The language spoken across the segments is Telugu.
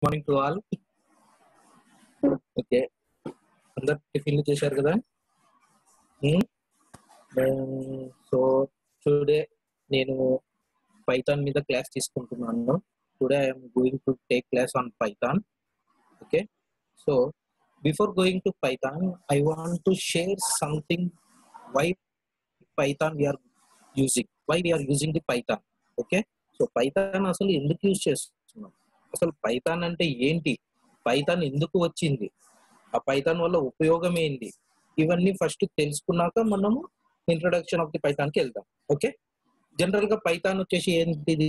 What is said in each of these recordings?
మార్నింగ్ టు ఆల్ ఓకే అందరు టిఫిన్లు చేశారు కదా సో టుడే నేను పైథాన్ మీద క్లాస్ తీసుకుంటున్నాను today I'm going to take class on Python okay so before going to Python I want to share something why Python we're using why we're using the Python okay so Python అసలు ఎందుకు యూజ్ చేస్తున్నాం అసలు పైథాన్ అంటే ఏంటి పైథాన్ ఎందుకు వచ్చింది ఆ పైథాన్ వల్ల ఉపయోగం ఏంటి ఇవన్నీ ఫస్ట్ తెలుసుకున్నాక మనము ఇంట్రొడక్షన్ ఆఫ్ ది పైథాన్ కి వెళ్దాం ఓకే జనరల్ గా పైథాన్ వచ్చేసి ఏంటిది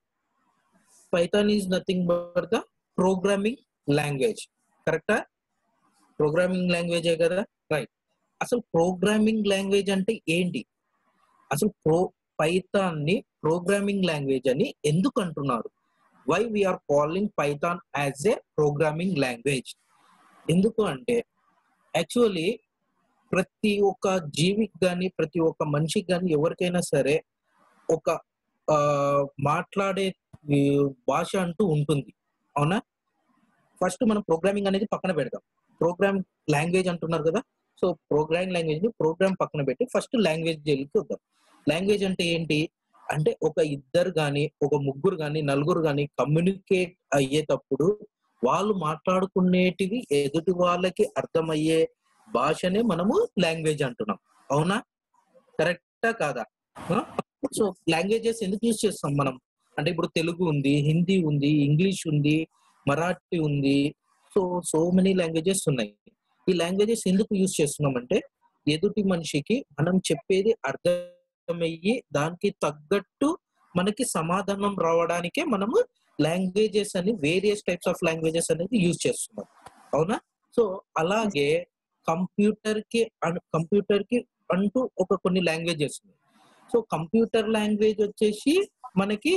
Python is nothing but the programming language కరెక్టా ప్రోగ్రామింగ్ లాంగ్వేజే కదా రైట్ అసలు ప్రోగ్రామింగ్ లాంగ్వేజ్ అంటే ఏంటి అసలు ప్రో పైథాన్ ని ప్రోగ్రామింగ్ లాంగ్వేజ్ అని ఎందుకు అంటున్నారు why we're calling Python as a programming language ఎందుకు అంటే యాక్చువల్లీ ప్రతి ఒక్క జీవికి కానీ ప్రతి ఒక్క మనిషికి కానీ ఎవరికైనా సరే ఒక మాట్లాడే భాష అంటూ ఉంటుంది అవునా ఫస్ట్ మనం ప్రోగ్రామింగ్ అనేది పక్కన పెడదాం ప్రోగ్రామ్ లాంగ్వేజ్ అంటున్నారు కదా సో ప్రోగ్రామింగ్ లాంగ్వేజ్ ని ప్రోగ్రామ్ పక్కన పెట్టి ఫస్ట్ లాంగ్వేజ్ జైలుకి వద్దాం లాంగ్వేజ్ అంటే ఏంటి అంటే ఒక ఇద్దరు కానీ ఒక ముగ్గురు కానీ నలుగురు కానీ కమ్యూనికేట్ అయ్యేటప్పుడు వాళ్ళు మాట్లాడుకునేటివి ఎదుటి వాళ్ళకి అర్థమయ్యే భాషనే మనము లాంగ్వేజ్ అంటున్నాం అవునా కరెక్టా కాదా సో లాంగ్వేజెస్ ఎందుకు యూజ్ చేస్తాం మనం అంటే ఇప్పుడు తెలుగు ఉంది హిందీ ఉంది ఇంగ్లీష్ ఉంది మరాఠీ ఉంది సో సో మెనీ లాంగ్వేజెస్ ఉన్నాయి ఈ లాంగ్వేజెస్ ఎందుకు యూజ్ చేస్తున్నాం అంటే ఎదుటి మనిషికి మనం చెప్పేది అర్థమయ్యి దానికి తగ్గట్టు మనకి సమాధానం రావడానికే మనము లాంగ్వేజెస్ అని వేరియస్ టైప్స్ ఆఫ్ లాంగ్వేజెస్ అనేది యూజ్ చేస్తున్నాం అవునా సో అలాగే కంప్యూటర్ కి కంప్యూటర్ కి అంటూ ఒక కొన్ని లాంగ్వేజెస్ ఉన్నాయి సో కంప్యూటర్ లాంగ్వేజ్ వచ్చేసి మనకి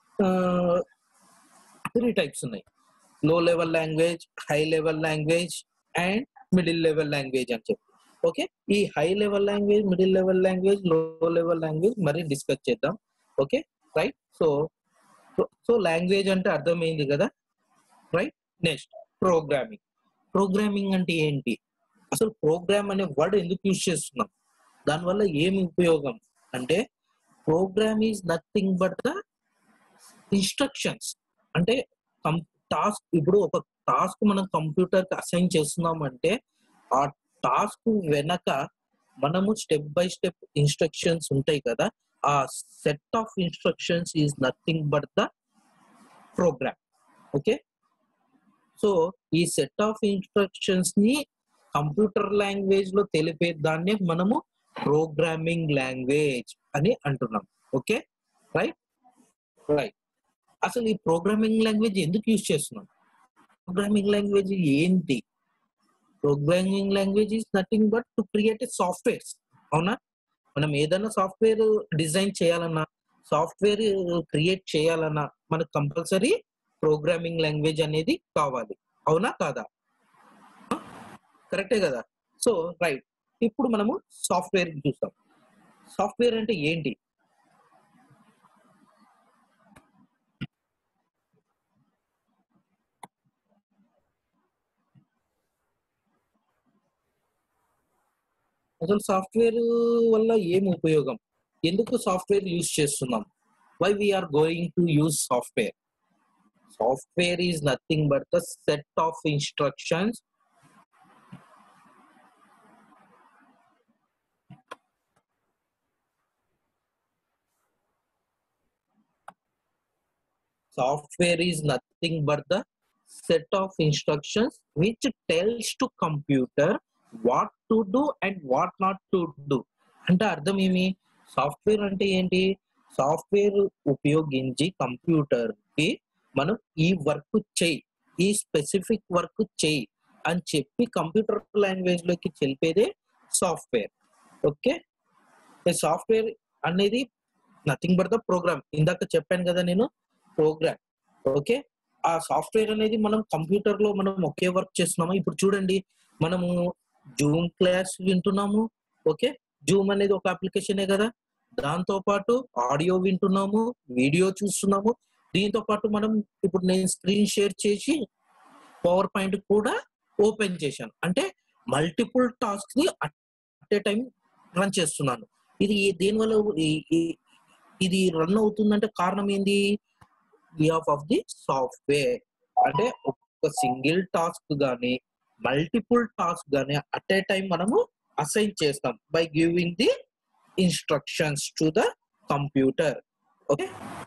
త్రీ టైప్స్ ఉన్నాయి low level language high level language and middle level language అని చెప్పి ఓకే ఈ high level language middle level language low level language మరి డిస్కస్ చేద్దాం okay right so so language అంటే అర్థమైంది కదా రైట్ నెక్స్ట్ ప్రోగ్రామింగ్ ప్రోగ్రామింగ్ అంటే ఏంటి అసలు ప్రోగ్రామ్ అనే వర్డ్ ఎందుకు యూజ్ చేస్తున్నాం దానివల్ల ఏమి ఉపయోగం అంటే program is nothing but the instructions అంటే టాస్క్ ఇప్పుడు ఒక టాస్క్ మనం కంప్యూటర్ కి అసైన్ చేస్తున్నాం అంటే ఆ టాస్క్ వెనక మనము స్టెప్ బై స్టెప్ ఇన్స్ట్రక్షన్స్ ఉంటాయి కదా ఆ set of instructions is nothing but the program okay so ఈ సెట్ ఆఫ్ ఇన్స్ట్రక్షన్స్ ని కంప్యూటర్ లాంగ్వేజ్ లో తెలిపే దాన్ని మనము ప్రోగ్రామింగ్ లాంగ్వేజ్ అని అంటున్నాం ఓకే రైట్ రైట్ అసలు ఈ ప్రోగ్రామింగ్ లాంగ్వేజ్ ఎందుకు యూజ్ చేస్తున్నాం ప్రోగ్రామింగ్ లాంగ్వేజ్ ఏంటి programming language is nothing but to create softwares అవునా మనం ఏదైనా సాఫ్ట్వేర్ డిజైన్ చేయాలన్నా సాఫ్ట్వేర్ క్రియేట్ చేయాలన్నా మనకు కంపల్సరీ ప్రోగ్రామింగ్ లాంగ్వేజ్ అనేది కావాలి అవునా కాదా కరెక్టే కదా సో రైట్ ఇప్పుడు మనము సాఫ్ట్వేర్ చూస్తాం సాఫ్ట్వేర్ అంటే ఏంటి అసలు సాఫ్ట్వేర్ వల్ల ఏం ఉపయోగం ఎందుకు సాఫ్ట్వేర్ యూజ్ చేస్తున్నాం why we are going to use software software is nothing but the set of instructions software is nothing but the set of instructions which tells to computer what to do and what not to do అంటే అర్థం ఏమి సాఫ్ట్వేర్ అంటే ఏంటి సాఫ్ట్వేర్ ఉపయోగించి కంప్యూటర్ కి మనం ఈ వర్క్ చేయి ఈ స్పెసిఫిక్ వర్క్ చేయి అని చెప్పి కంప్యూటర్ లాంగ్వేజ్ లోకి తెలిపేదే సాఫ్ట్వేర్ ఓకే సాఫ్ట్వేర్ అనేది నథింగ్ బట్ ద ప్రోగ్రామ్ ఇందాక చెప్పాను కదా నేను ప్రోగ్రామ్ ఓకే ఆ సాఫ్ట్వేర్ అనేది మనం కంప్యూటర్ లో మనం ఒకే వర్క్ చేస్తున్నాము ఇప్పుడు చూడండి మనము జూమ్ క్లాస్ వింటున్నాము ఓకే జూమ్ అనేది ఒక అప్లికేషనే కదా దాంతో పాటు ఆడియో వింటున్నాము వీడియో చూస్తున్నాము దీంతో పాటు మనం ఇప్పుడు నేను స్క్రీన్ షేర్ చేసి పవర్ పాయింట్ కూడా ఓపెన్ చేశాను అంటే మల్టిపుల్ టాస్క్ ని అట్ ఏ టైం రన్ చేస్తున్నాను ఇది దేనివల్ల ఈ- ఈ- ఇది రన్ అవుతుందంటే కారణం ఏంది బిహాఫ్ ఆఫ్ ది సాఫ్ట్వేర్ అంటే ఒక సింగిల్ టాస్క్ గానీ మల్టిపుల్ టాస్క్ గానీ అట్ ఏ టైం మనము అసైన్ చేస్తాం by giving the instructions to the computer okay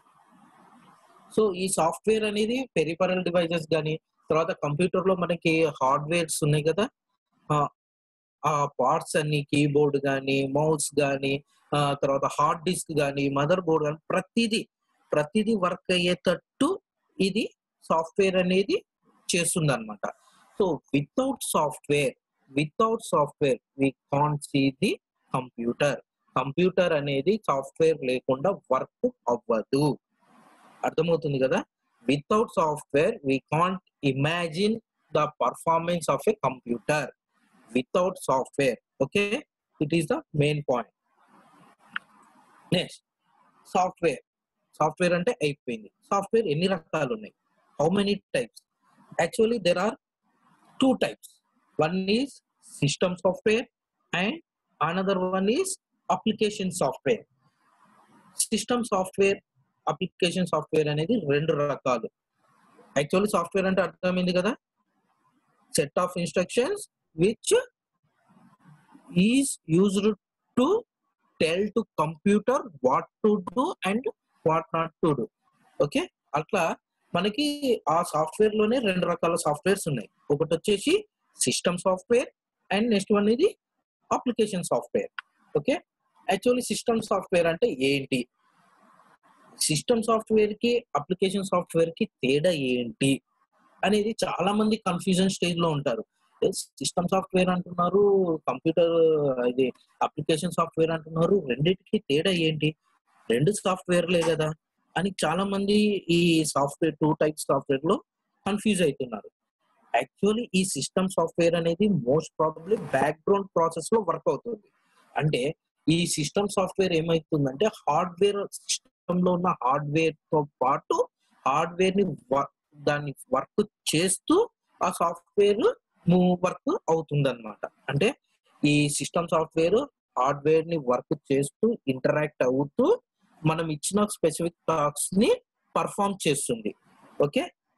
so ఈ సాఫ్ట్వేర్ అనేది పెరిఫరల్ డివైజెస్ కానీ తర్వాత కంప్యూటర్ లో మనకి హార్డ్వేర్స్ ఉన్నాయి కదా ఆ, ఆ పార్ట్స్ అన్ని కీబోర్డ్ కానీ మౌస్ కానీ తర్వాత హార్డ్ డిస్క్ కానీ మదర్ బోర్డ్ కానీ ప్రతిదీ ప్రతిదీ వర్క్ అయ్యేటట్టు ఇది సాఫ్ట్వేర్ అనేది చేస్తుంది అనమాట so without software without software we can't see the computer computer అనేది సాఫ్ట్వేర్ లేకుండా వర్క్ అవ్వదు అర్థమవుతుంది కదా without software we can't imagine the performance of a computer without software okay it is the main point next software software అంటే అయిపోయింది సాఫ్ట్వేర్ ఎన్ని రకాలు ఉన్నాయి how many types actually there are two types one is system software and another one is application software system software application software అనేది రెండు రకాలు యాక్చువల్లీ సాఫ్ట్వేర్ అంటే అర్థమైంది కదా set of instructions which is used to tell to computer what to do and what not to do okay అట్లా మనకి ఆ సాఫ్ట్వేర్ లోనే రెండు రకాల సాఫ్ట్వేర్స్ ఉన్నాయి ఒకటి వచ్చేసి system software and next one ఇది application software okay actually system software అంటే ఏంటి సిస్టమ్ సాఫ్ట్వేర్ కి అప్లికేషన్ సాఫ్ట్వేర్ కి తేడా ఏంటి అనేది చాలా మంది కన్ఫ్యూజన్ స్టేజ్ లో ఉంటారు సిస్టమ్ సాఫ్ట్వేర్ అంటున్నారు కంప్యూటర్ ఇది అప్లికేషన్ సాఫ్ట్వేర్ అంటున్నారు రెండింటికి తేడా ఏంటి రెండు సాఫ్ట్వేర్లే కదా అని చాలా మంది ఈ సాఫ్ట్వేర్ టూ టైప్స్ సాఫ్ట్వేర్ లో కన్ఫ్యూజ్ అవుతున్నారు యాక్చువల్లీ ఈ సిస్టమ్ సాఫ్ట్వేర్ అనేది మోస్ట్ ప్రాబబ్లీ బ్యాక్గ్రౌండ్ ప్రాసెస్ లో వర్క్ అవుతుంది అంటే ఈ సిస్టమ్ సాఫ్ట్వేర్ ఏమైతుందంటే హార్డ్వేర్ సిస్టమ్ లో ఉన్న హార్డ్వేర్ తో పాటు హార్డ్వేర్ ని వ- దాన్ని వర్క్ చేస్తూ ఆ సాఫ్ట్వేర్ వర్క్ అవుతుంది అనమాట అంటే ఈ సిస్టమ్ సాఫ్ట్వేర్ హార్డ్వేర్ ని వర్క్ చేస్తూ ఇంటరాక్ట్ అవుతూ మనం ఇచ్చిన స్పెసిఫిక్ టాస్క్ ని పర్ఫామ్ చేస్తుంది ఓకే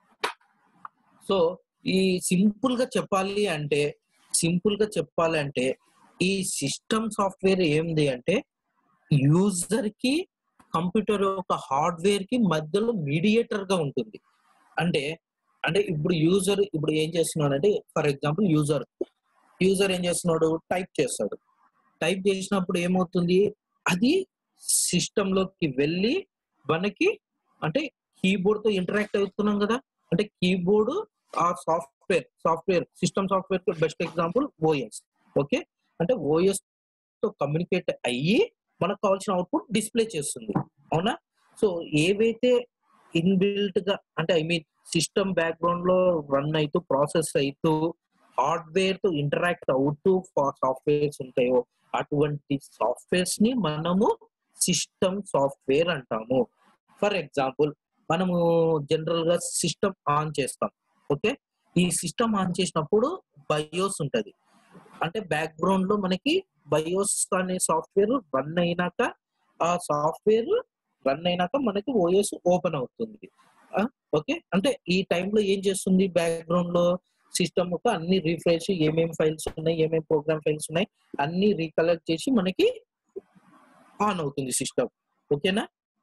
సో ఈ సింపుల్ గా చెప్పాలి అంటే సింపుల్ గా చెప్పాలి అంటే ఈ సిస్టమ్ సాఫ్ట్వేర్ ఏంది అంటే యూజర్ కి కంప్యూటర్ యొక్క హార్డ్వేర్ కి మధ్యలో మీడియేటర్ గా ఉంటుంది అంటే అంటే ఇప్పుడు యూజర్ ఇప్పుడు ఏం చేస్తున్నాడంటే ఫర్ ఎగ్జాంపుల్ యూజర్ యూజర్ ఏం చేస్తున్నాడు టైప్ చేస్తాడు టైప్ చేసినప్పుడు ఏమవుతుంది అది సిస్టమ్ లోకి వెళ్ళి మనకి అంటే కీబోర్డ్ తో ఇంటరాక్ట్ అవుతున్నాం కదా అంటే కీబోర్డ్ ఆ సాఫ్ట్వేర్ సాఫ్ట్వేర్ సిస్టమ్ సాఫ్ట్వేర్ కి బెస్ట్ ఎగ్జాంపుల్ ఓఎస్ ఓకే అంటే ఓఎస్ తో కమ్యూనికేట్ అయ్యి మనకు కావాల్సిన అవుట్పుట్ డిస్ప్లే చేస్తుంది అవునా సో ఏవైతే ఇన్బిల్ట్ గా అంటే ఐ మీన్ సిస్టమ్ బ్యాక్గ్రౌండ్ లో రన్ అవుతూ ప్రాసెస్ అవుతూ హార్డ్వేర్ తో ఇంటరాక్ట్ అవుతూ సాఫ్ట్వేర్స్ ఉంటాయో అటువంటి సాఫ్ట్వేర్స్ ని మనము సిస్టమ్ సాఫ్ట్వేర్ అంటాము ఫర్ ఎగ్జాంపుల్ మనము జనరల్ గా సిస్టమ్ ఆన్ చేస్తాం ఓకే ఈ సిస్టమ్ ఆన్ చేసినప్పుడు బయోస్ ఉంటది అంటే బ్యాక్గ్రౌండ్ లో మనకి బయోస్ అనే సాఫ్ట్వేర్ రన్ అయినాక ఆ సాఫ్ట్వేర్ రన్ అయినాక మనకి ఓఎస్ ఓపెన్ అవుతుంది ఓకే అంటే ఈ టైంలో ఏం చేస్తుంది బ్యాక్గ్రౌండ్ లో సిస్టమ్ ఒక అన్ని రీఫ్రెష్ ఏమేం ఫైల్స్ ఉన్నాయి ఏమేం ప్రోగ్రామ్ ఫైల్స్ ఉన్నాయి అన్ని రీకలెక్ట్ చేసి మనకి ఆన్ అవుతుంది సిస్టమ్ ఓకేనా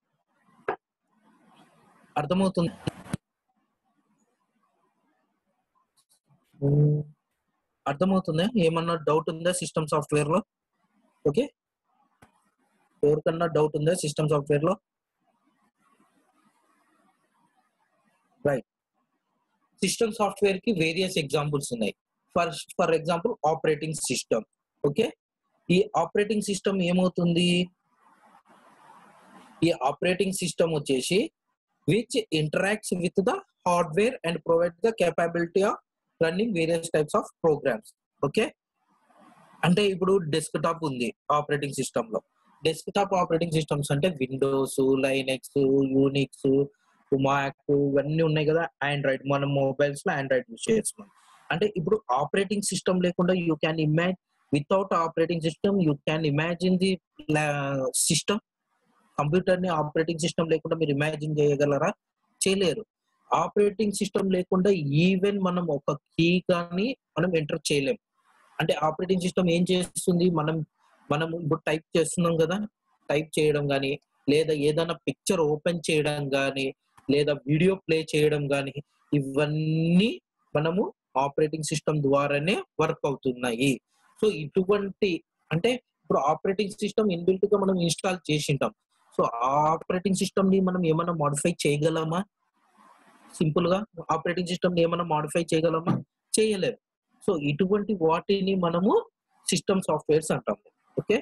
అర్థమవుతుంది ఉమ్, అర్థమవుతుందా ఏమన్నా డౌట్ ఉందా సిస్టమ్ సాఫ్ట్వేర్ లో ఓకే ఎవరికన్నా డౌట్ ఉందా సిస్టమ్ సాఫ్ట్వేర్ లో రైట్ సిస్టమ్ సాఫ్ట్వేర్ కి వేరియస్ ఎగ్జాంపుల్స్ ఉన్నాయి for for example operating system okay ఈ ఆపరేటింగ్ సిస్టమ్ ఏమవుతుంది ఈ ఆపరేటింగ్ సిస్టమ్ వచ్చేసి which interacts with the hardware and provide the capability of running various types of programs okay అంటే ఇప్పుడు డెస్క్ టాప్ ఉంది ఆపరేటింగ్ సిస్టమ్ లో డెస్క్ టాప్ ఆపరేటింగ్ సిస్టమ్స్ అంటే విండోస్ లైనెక్స్ యూనిక్స్ మ్యాక్ ఇవన్నీ ఉన్నాయి కదా ఆండ్రాయిడ్ మన మొబైల్స్ లో ఆండ్రాయిడ్ యూస్ చేస్తున్నాం అంటే ఇప్పుడు ఆపరేటింగ్ సిస్టమ్ లేకుండా you can imagine without operating system you can imagine the system computer ని ఆపరేటింగ్ సిస్టమ్ లేకుండా మీరు ఇమాజిన్ చేయగలరా చేయలేరు ఆపరేటింగ్ సిస్టమ్ లేకుండా ఈవెన్ మనం ఒక కీ కానీ మనం ఎంటర్ చేయలేం అంటే ఆపరేటింగ్ సిస్టమ్ ఏం చేస్తుంది మనం మనం ఇప్పుడు టైప్ చేస్తున్నాం కదా టైప్ చేయడం కానీ లేదా ఏదైనా పిక్చర్ ఓపెన్ చేయడం కానీ లేదా వీడియో ప్లే చేయడం కానీ ఇవన్నీ మనము ఆపరేటింగ్ సిస్టమ్ ద్వారానే వర్క్ అవుతున్నాయి సో ఇటువంటి అంటే ఇప్పుడు ఆపరేటింగ్ సిస్టమ్ ఇన్బిల్ట్ గా మనం ఇన్స్టాల్ చేసింటాం సో ఆ ఆపరేటింగ్ సిస్టమ్ ని మనం ఏమైనా మాడిఫై చేయగలమా సింపుల్ గా ఆపరేటింగ్ సిస్టమ్ ని ఏమైనా మాడిఫై చేయగలమా చేయలేము సో ఇటువంటి వాటిని మనము సిస్టమ్ సాఫ్ట్వేర్స్ అంటాము okay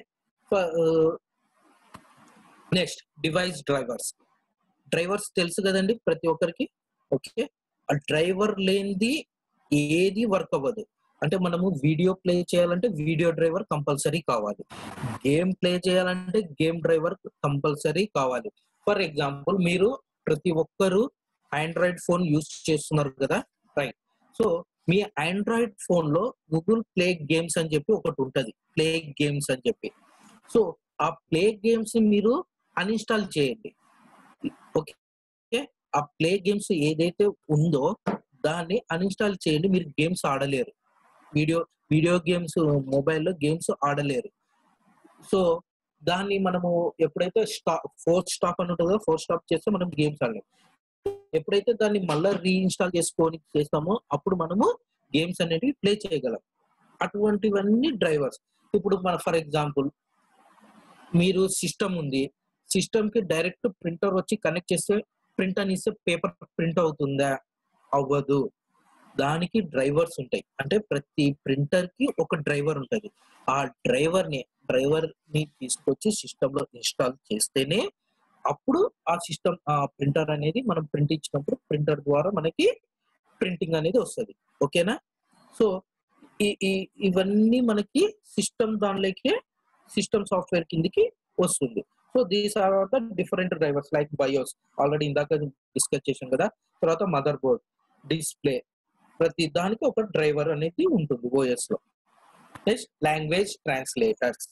next device drivers drivers తెలుసు కదండి ప్రతి ఒక్కరికి ఓకే ఆ డ్రైవర్ లేనిది ఏది వర్క్ అవ్వదు అంటే మనము వీడియో ప్లే చేయాలంటే వీడియో డ్రైవర్ కంపల్సరీ కావాలి గేమ్ ప్లే చేయాలంటే గేమ్ డ్రైవర్ కంపల్సరీ కావాలి ఫర్ ఎగ్జాంపుల్ మీరు ప్రతి ఒక్కరు ఆండ్రాయిడ్ ఫోన్ యూస్ చేస్తున్నారు కదా రైట్ సో మీ ఆండ్రాయిడ్ ఫోన్ లో గూగుల్ ప్లే గేమ్స్ అని చెప్పి ఒకటి ఉంటది ప్లే గేమ్స్ అని చెప్పి సో ఆ ప్లే గేమ్స్ మీరు అన్ఇన్స్టాల్ చేయండి ఓకే ఆ ప్లే గేమ్స్ ఏదైతే ఉందో దాన్ని అన్ఇన్స్టాల్ చేయండి మీరు గేమ్స్ ఆడలేరు వీడియో వీడియో గేమ్స్ మొబైల్లో గేమ్స్ ఆడలేరు సో దాన్ని మనము ఎప్పుడైతే స్టాప్ ఫోర్త్ స్టాప్ అని ఉంటుందో ఫోర్త్ స్టాప్ చేస్తే మనం గేమ్స్ ఆడలేము ఎప్పుడైతే దాన్ని మళ్ళీ రీఇన్స్టాల్ చేసుకొని చేస్తామో అప్పుడు మనము గేమ్స్ అనేటివి ప్లే చేయగలం అటువంటివన్నీ డ్రైవర్స్ ఇప్పుడు మన ఫర్ ఎగ్జాంపుల్ మీరు సిస్టమ్ ఉంది సిస్టమ్ కి డైరెక్ట్ ప్రింటర్ వచ్చి కనెక్ట్ చేస్తే ప్రింట్ అని ఇస్తే పేపర్ ప్రింట్ అవుతుందా అవ్వదు దానికి డ్రైవర్స్ ఉంటాయి అంటే ప్రతి ప్రింటర్ కి ఒక డ్రైవర్ ఉంటుంది ఆ డ్రైవర్ ని డ్రైవర్ ని తీసుకొచ్చి సిస్టమ్ లో ఇన్స్టాల్ చేస్తేనే అప్పుడు ఆ సిస్టమ్ ఆ ప్రింటర్ అనేది మనం ప్రింట్ ఇచ్చినప్పుడు ప్రింటర్ ద్వారా మనకి ప్రింటింగ్ అనేది వస్తుంది ఓకేనా సో ఈ ఈ- ఇవన్నీ మనకి సిస్టమ్ దానిలోకి సిస్టమ్ సాఫ్ట్వేర్ కిందికి వస్తుంది so these are the different drivers like BIOS already ఇందాక డిస్కస్ చేసాం కదా తర్వాత మదర్ బోర్డ్ డిస్ప్లే ప్రతి దానికి ఒక డ్రైవర్ అనేది ఉంటుంది ఓఎస్ లో నెక్స్ట్ లాంగ్వేజ్ ట్రాన్స్లేటర్స్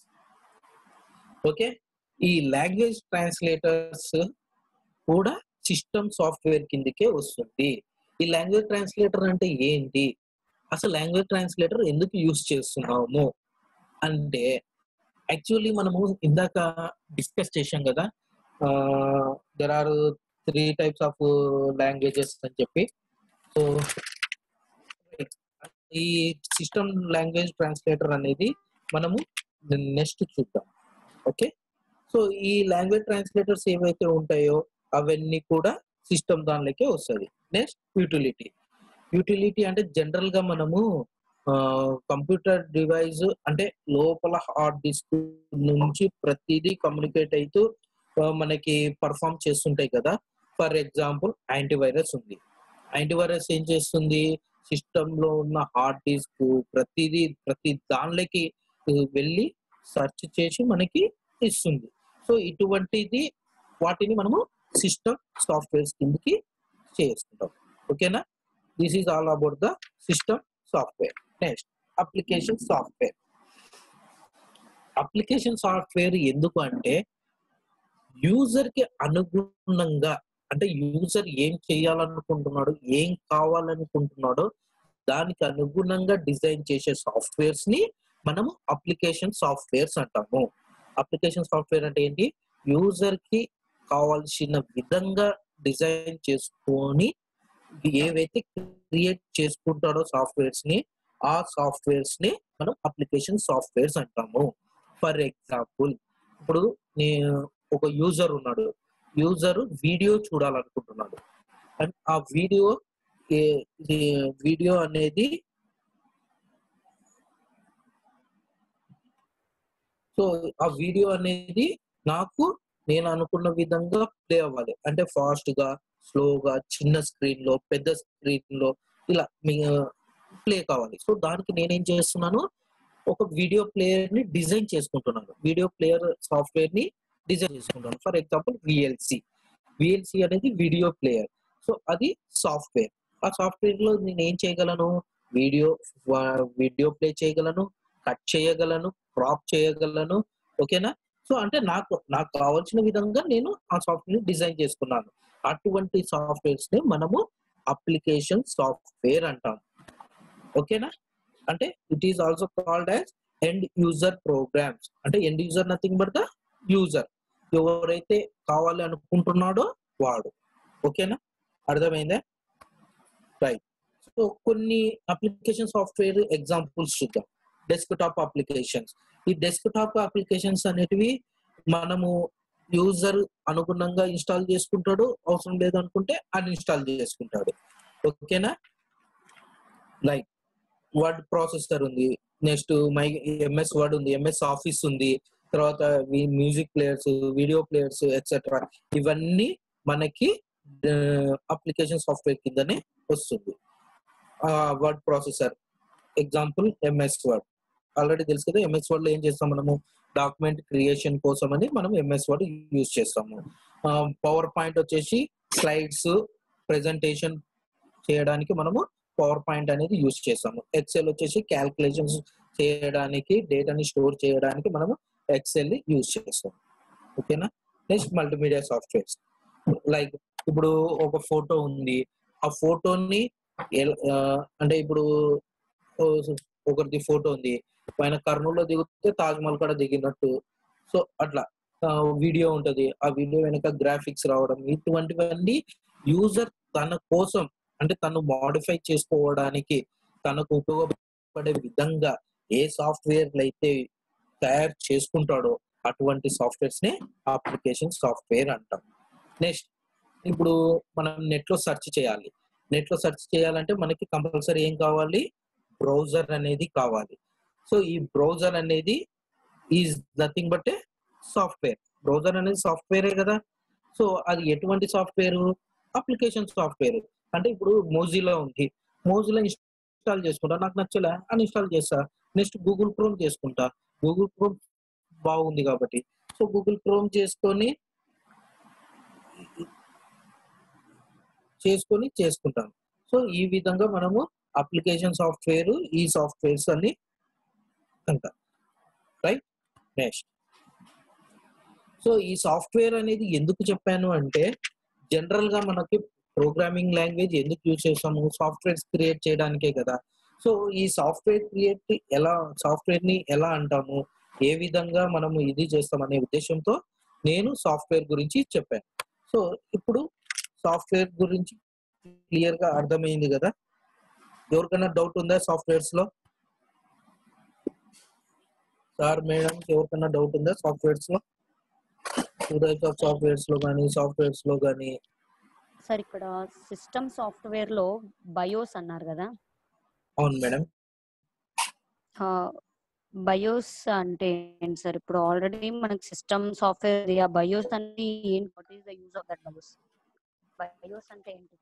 ఓకే ఈ లాంగ్వేజ్ ట్రాన్స్లేటర్స్ కూడా సిస్టమ్ సాఫ్ట్వేర్ కిందకే వస్తుంది ఈ లాంగ్వేజ్ ట్రాన్స్లేటర్ అంటే ఏంటి అసలు లాంగ్వేజ్ ట్రాన్స్లేటర్ ఎందుకు యూస్ చేస్తున్నాము అంటే యాక్చువల్లీ మనము ఇందాక డిస్కస్ చేసాం కదా there are three types of languages అని చెప్పి సో ఈ సిస్టమ్ లాంగ్వేజ్ ట్రాన్స్లేటర్ అనేది మనము నెక్స్ట్ చూద్దాం ఓకే సో ఈ లాంగ్వేజ్ ట్రాన్స్లేటర్స్ ఏవైతే ఉంటాయో అవన్నీ కూడా సిస్టమ్ దానిలోకే వస్తుంది నెక్స్ట్ యూటిలిటీ యూటిలిటీ అంటే జనరల్ గా మనము కంప్యూటర్ డివైస్ అంటే లోపల హార్డ్ డిస్క్ నుంచి ప్రతిదీ కమ్యూనికేట్ అవుతూ ఆ, మనకి పర్ఫామ్ చేస్తుంటాయి కదా ఫర్ ఎగ్జాంపుల్ యాంటీవైరస్ ఉంది యాంటీవైరస్ ఏం చేస్తుంది సిస్టమ్ లో ఉన్న హార్డ్ డిస్క్ ప్రతిదీ ప్రతి దానిలోకి ఆ, వెళ్ళి సెర్చ్ చేసి మనకి ఇస్తుంది సో ఇటువంటిది వాటిని మనము సిస్టమ్ సాఫ్ట్వేర్స్ కిందకి చేసుకుంటాం ఓకేనా this is all about the system software next application software application software ఎందుకు అంటే యూజర్ కి అనుగుణంగా అంటే యూజర్ ఏం చేయాలనుకుంటున్నాడు ఏం కావాలనుకుంటున్నాడో దానికి అనుగుణంగా డిజైన్ చేసే సాఫ్ట్వేర్స్ ని మనము అప్లికేషన్ సాఫ్ట్వేర్స్ అంటాము అప్లికేషన్ సాఫ్ట్వేర్ అంటే ఏంటి యూజర్ కి కావాల్సిన విధంగా డిజైన్ చేసుకొని ఏవైతే క్రియేట్ చేసుకుంటాడో సాఫ్ట్వేర్స్ ని ఆ సాఫ్ట్వేర్స్ ని మనం అప్లికేషన్ సాఫ్ట్వేర్స్ అంటాము ఫర్ ఎగ్జాంపుల్ ఇప్పుడు నేను ఒక యూజర్ ఉన్నాడు యూజర్ వీడియో చూడాలనుకుంటున్నాడు అండ్ ఆ వీడియో వీడియో అనేది సో ఆ వీడియో అనేది నాకు నేను అనుకున్న విధంగా ప్లే అవ్వాలి అంటే ఫాస్ట్ గా స్లోగా చిన్న స్క్రీన్ లో పెద్ద స్క్రీన్ లో ఇలా ప్లే కావాలి సో దానికి నేనేం చేస్తున్నాను ఒక వీడియో ప్లేయర్ ని డిజైన్ చేసుకుంటున్నాను వీడియో ప్లేయర్ సాఫ్ట్వేర్ ని డిజైన్ చేసుకుంటాను ఫర్ ఎగ్జాంపుల్ విఎల్సి విఎల్సి అనేది వీడియో ప్లేయర్ సో అది సాఫ్ట్వేర్ ఆ సాఫ్ట్వేర్ లో నేను ఏం చేయగలను వీడియో వీడియో ప్లే చేయగలను కట్ చేయగలను క్రాప్ చేయగలను ఓకేనా సో అంటే నాకు నాకు కావాల్సిన విధంగా నేను ఆ సాఫ్ట్వేర్ డిజైన్ చేసుకున్నాను అటువంటి సాఫ్ట్వేర్స్ ని మనము అప్లికేషన్ సాఫ్ట్వేర్ అంటాం ఓకేనా అంటే it is also called as end user programs అంటే end user nothing but the user ఎవరైతే కావాలి అనుకుంటున్నాడో వాడు ఓకేనా అర్థమైందా రైట్ సో కొన్ని అప్లికేషన్ సాఫ్ట్వేర్ ఎగ్జాంపుల్స్ చూద్దాం డెస్క్ టాప్ అప్లికేషన్స్ ఈ డెస్క్ టాప్ అప్లికేషన్స్ అనేటివి మనము యూజర్ అనుగుణంగా ఇన్స్టాల్ చేసుకుంటాడు అవసరం లేదనుకుంటే అన్ఇన్స్టాల్ చేసుకుంటాడు ఓకేనా లైక్ వర్డ్ ప్రాసెసర్ ఉంది నెక్స్ట్ మై ఎంఎస్ వర్డ్ ఉంది ఎంఎస్ ఆఫీస్ ఉంది తర్వాత music players video players etcetera ఇవన్నీ మనకి అప్లికేషన్ సాఫ్ట్వేర్ కిందనే వస్తుంది word processor example MS Word already తెలుసు కదా ఎంఎస్ వర్డ్ లో ఏం చేస్తాం మనము డాక్యుమెంట్ క్రియేషన్ కోసం అని మనం ఎంఎస్ వర్డ్ యూజ్ చేస్తాము పవర్ పాయింట్ వచ్చేసి స్లైడ్స్ ప్రెజెంటేషన్ చేయడానికి మనము పవర్ పాయింట్ అనేది యూజ్ చేస్తాము ఎక్సెల్ వచ్చేసి క్యాల్కులేషన్స్ చేయడానికి డేటాని స్టోర్ చేయడానికి మనము ఎక్సెల్ యూజ్ చేస్తాం ఓకేనా నెక్స్ట్ మల్టీమీడియా సాఫ్ట్వేర్స్ లైక్ ఇప్పుడు ఒక ఫోటో ఉంది ఆ ఫోటోని అంటే ఇప్పుడు ఒకరిది ఫోటో ఉంది పైన కర్నూలులో దిగితే తాజ్ మహల్ కూడా దిగినట్టు సో అట్లా వీడియో ఉంటది ఆ వీడియో వెనక గ్రాఫిక్స్ రావడం ఇటువంటివన్నీ యూజర్ తన కోసం అంటే తను మాడిఫై చేసుకోవడానికి తనకు ఉపయోగపడే విధంగా ఏ సాఫ్ట్వేర్లు అయితే తయారు చేసుకుంటాడో అటువంటి సాఫ్ట్వేర్స్ నే అప్లికేషన్ సాఫ్ట్వేర్ అంటాం నెక్స్ట్ ఇప్పుడు మనం నెట్ లో సెర్చ్ చేయాలి నెట్ లో సెర్చ్ చేయాలంటే మనకి కంపల్సరీ ఏం కావాలి బ్రౌజర్ అనేది కావాలి సో ఈ బ్రౌజర్ అనేది is nothing but a software browser అనేది సాఫ్ట్వేరే కదా సో అది ఎటువంటి సాఫ్ట్వేర్ అప్లికేషన్ సాఫ్ట్వేర్ అంటే ఇప్పుడు మోజీలో ఉంది మోజీలో ఇన్స్టాల్ చేసుకుంటా నాకు నచ్చలే అన్ఇన్స్టాల్ చేస్తా నెక్స్ట్ గూగుల్ క్రోమ్ చేసుకుంటా గూగుల్ క్రోమ్ బాగుంది కాబట్టి సో గూగుల్ క్రోమ్ చేసుకొని చేసుకొని చేసుకుంటాం సో ఈ విధంగా మనము అప్లికేషన్ సాఫ్ట్వేర్ ఈ సాఫ్ట్వేర్స్ అన్ని అంటాం రైట్ నెక్స్ట్ సో ఈ సాఫ్ట్వేర్ అనేది ఎందుకు చెప్పాను అంటే జనరల్ గా మనకి ప్రోగ్రామింగ్ లాంగ్వేజ్ ఎందుకు యూజ్ చేస్తాము సాఫ్ట్వేర్స్ క్రియేట్ చేయడానికే కదా సో ఈ సాఫ్ట్వేర్ క్రియేట్ ఎలా సాఫ్ట్వేర్ ని ఎలా అంటాము ఏ విధంగా మనము ఇది చేస్తాం అనే ఉద్దేశంతో నేను సాఫ్ట్వేర్ గురించి చెప్పాను సో ఇప్పుడు సాఫ్ట్వేర్ గురించి క్లియర్ గా అర్థమైంది కదా ఎవరికైనా డౌట్ ఉందా సాఫ్ట్వేర్స్ లో సార్ మేడం ఎవరికైనా డౌట్ ఉందా సాఫ్ట్వేర్స్ లో టూ టైప్స్ ఆఫ్ సాఫ్ట్వేర్స్ లో కానీ సాఫ్ట్వేర్స్ లో కానీ సార్ ఇక్కడ సిస్టమ్ సాఫ్ట్వేర్ లో బయోస్ అన్నారు కదా అవును మేడం బయోస్ అంటే ఏంటి సార్ ఇప్పుడు ఆల్రెడీ మనకి సిస్టమ్ సాఫ్ట్వేర్ ఆ బయోస్ అన్ని ఏంటి what is the use of that BIOS BIOS అంటే ఏంటి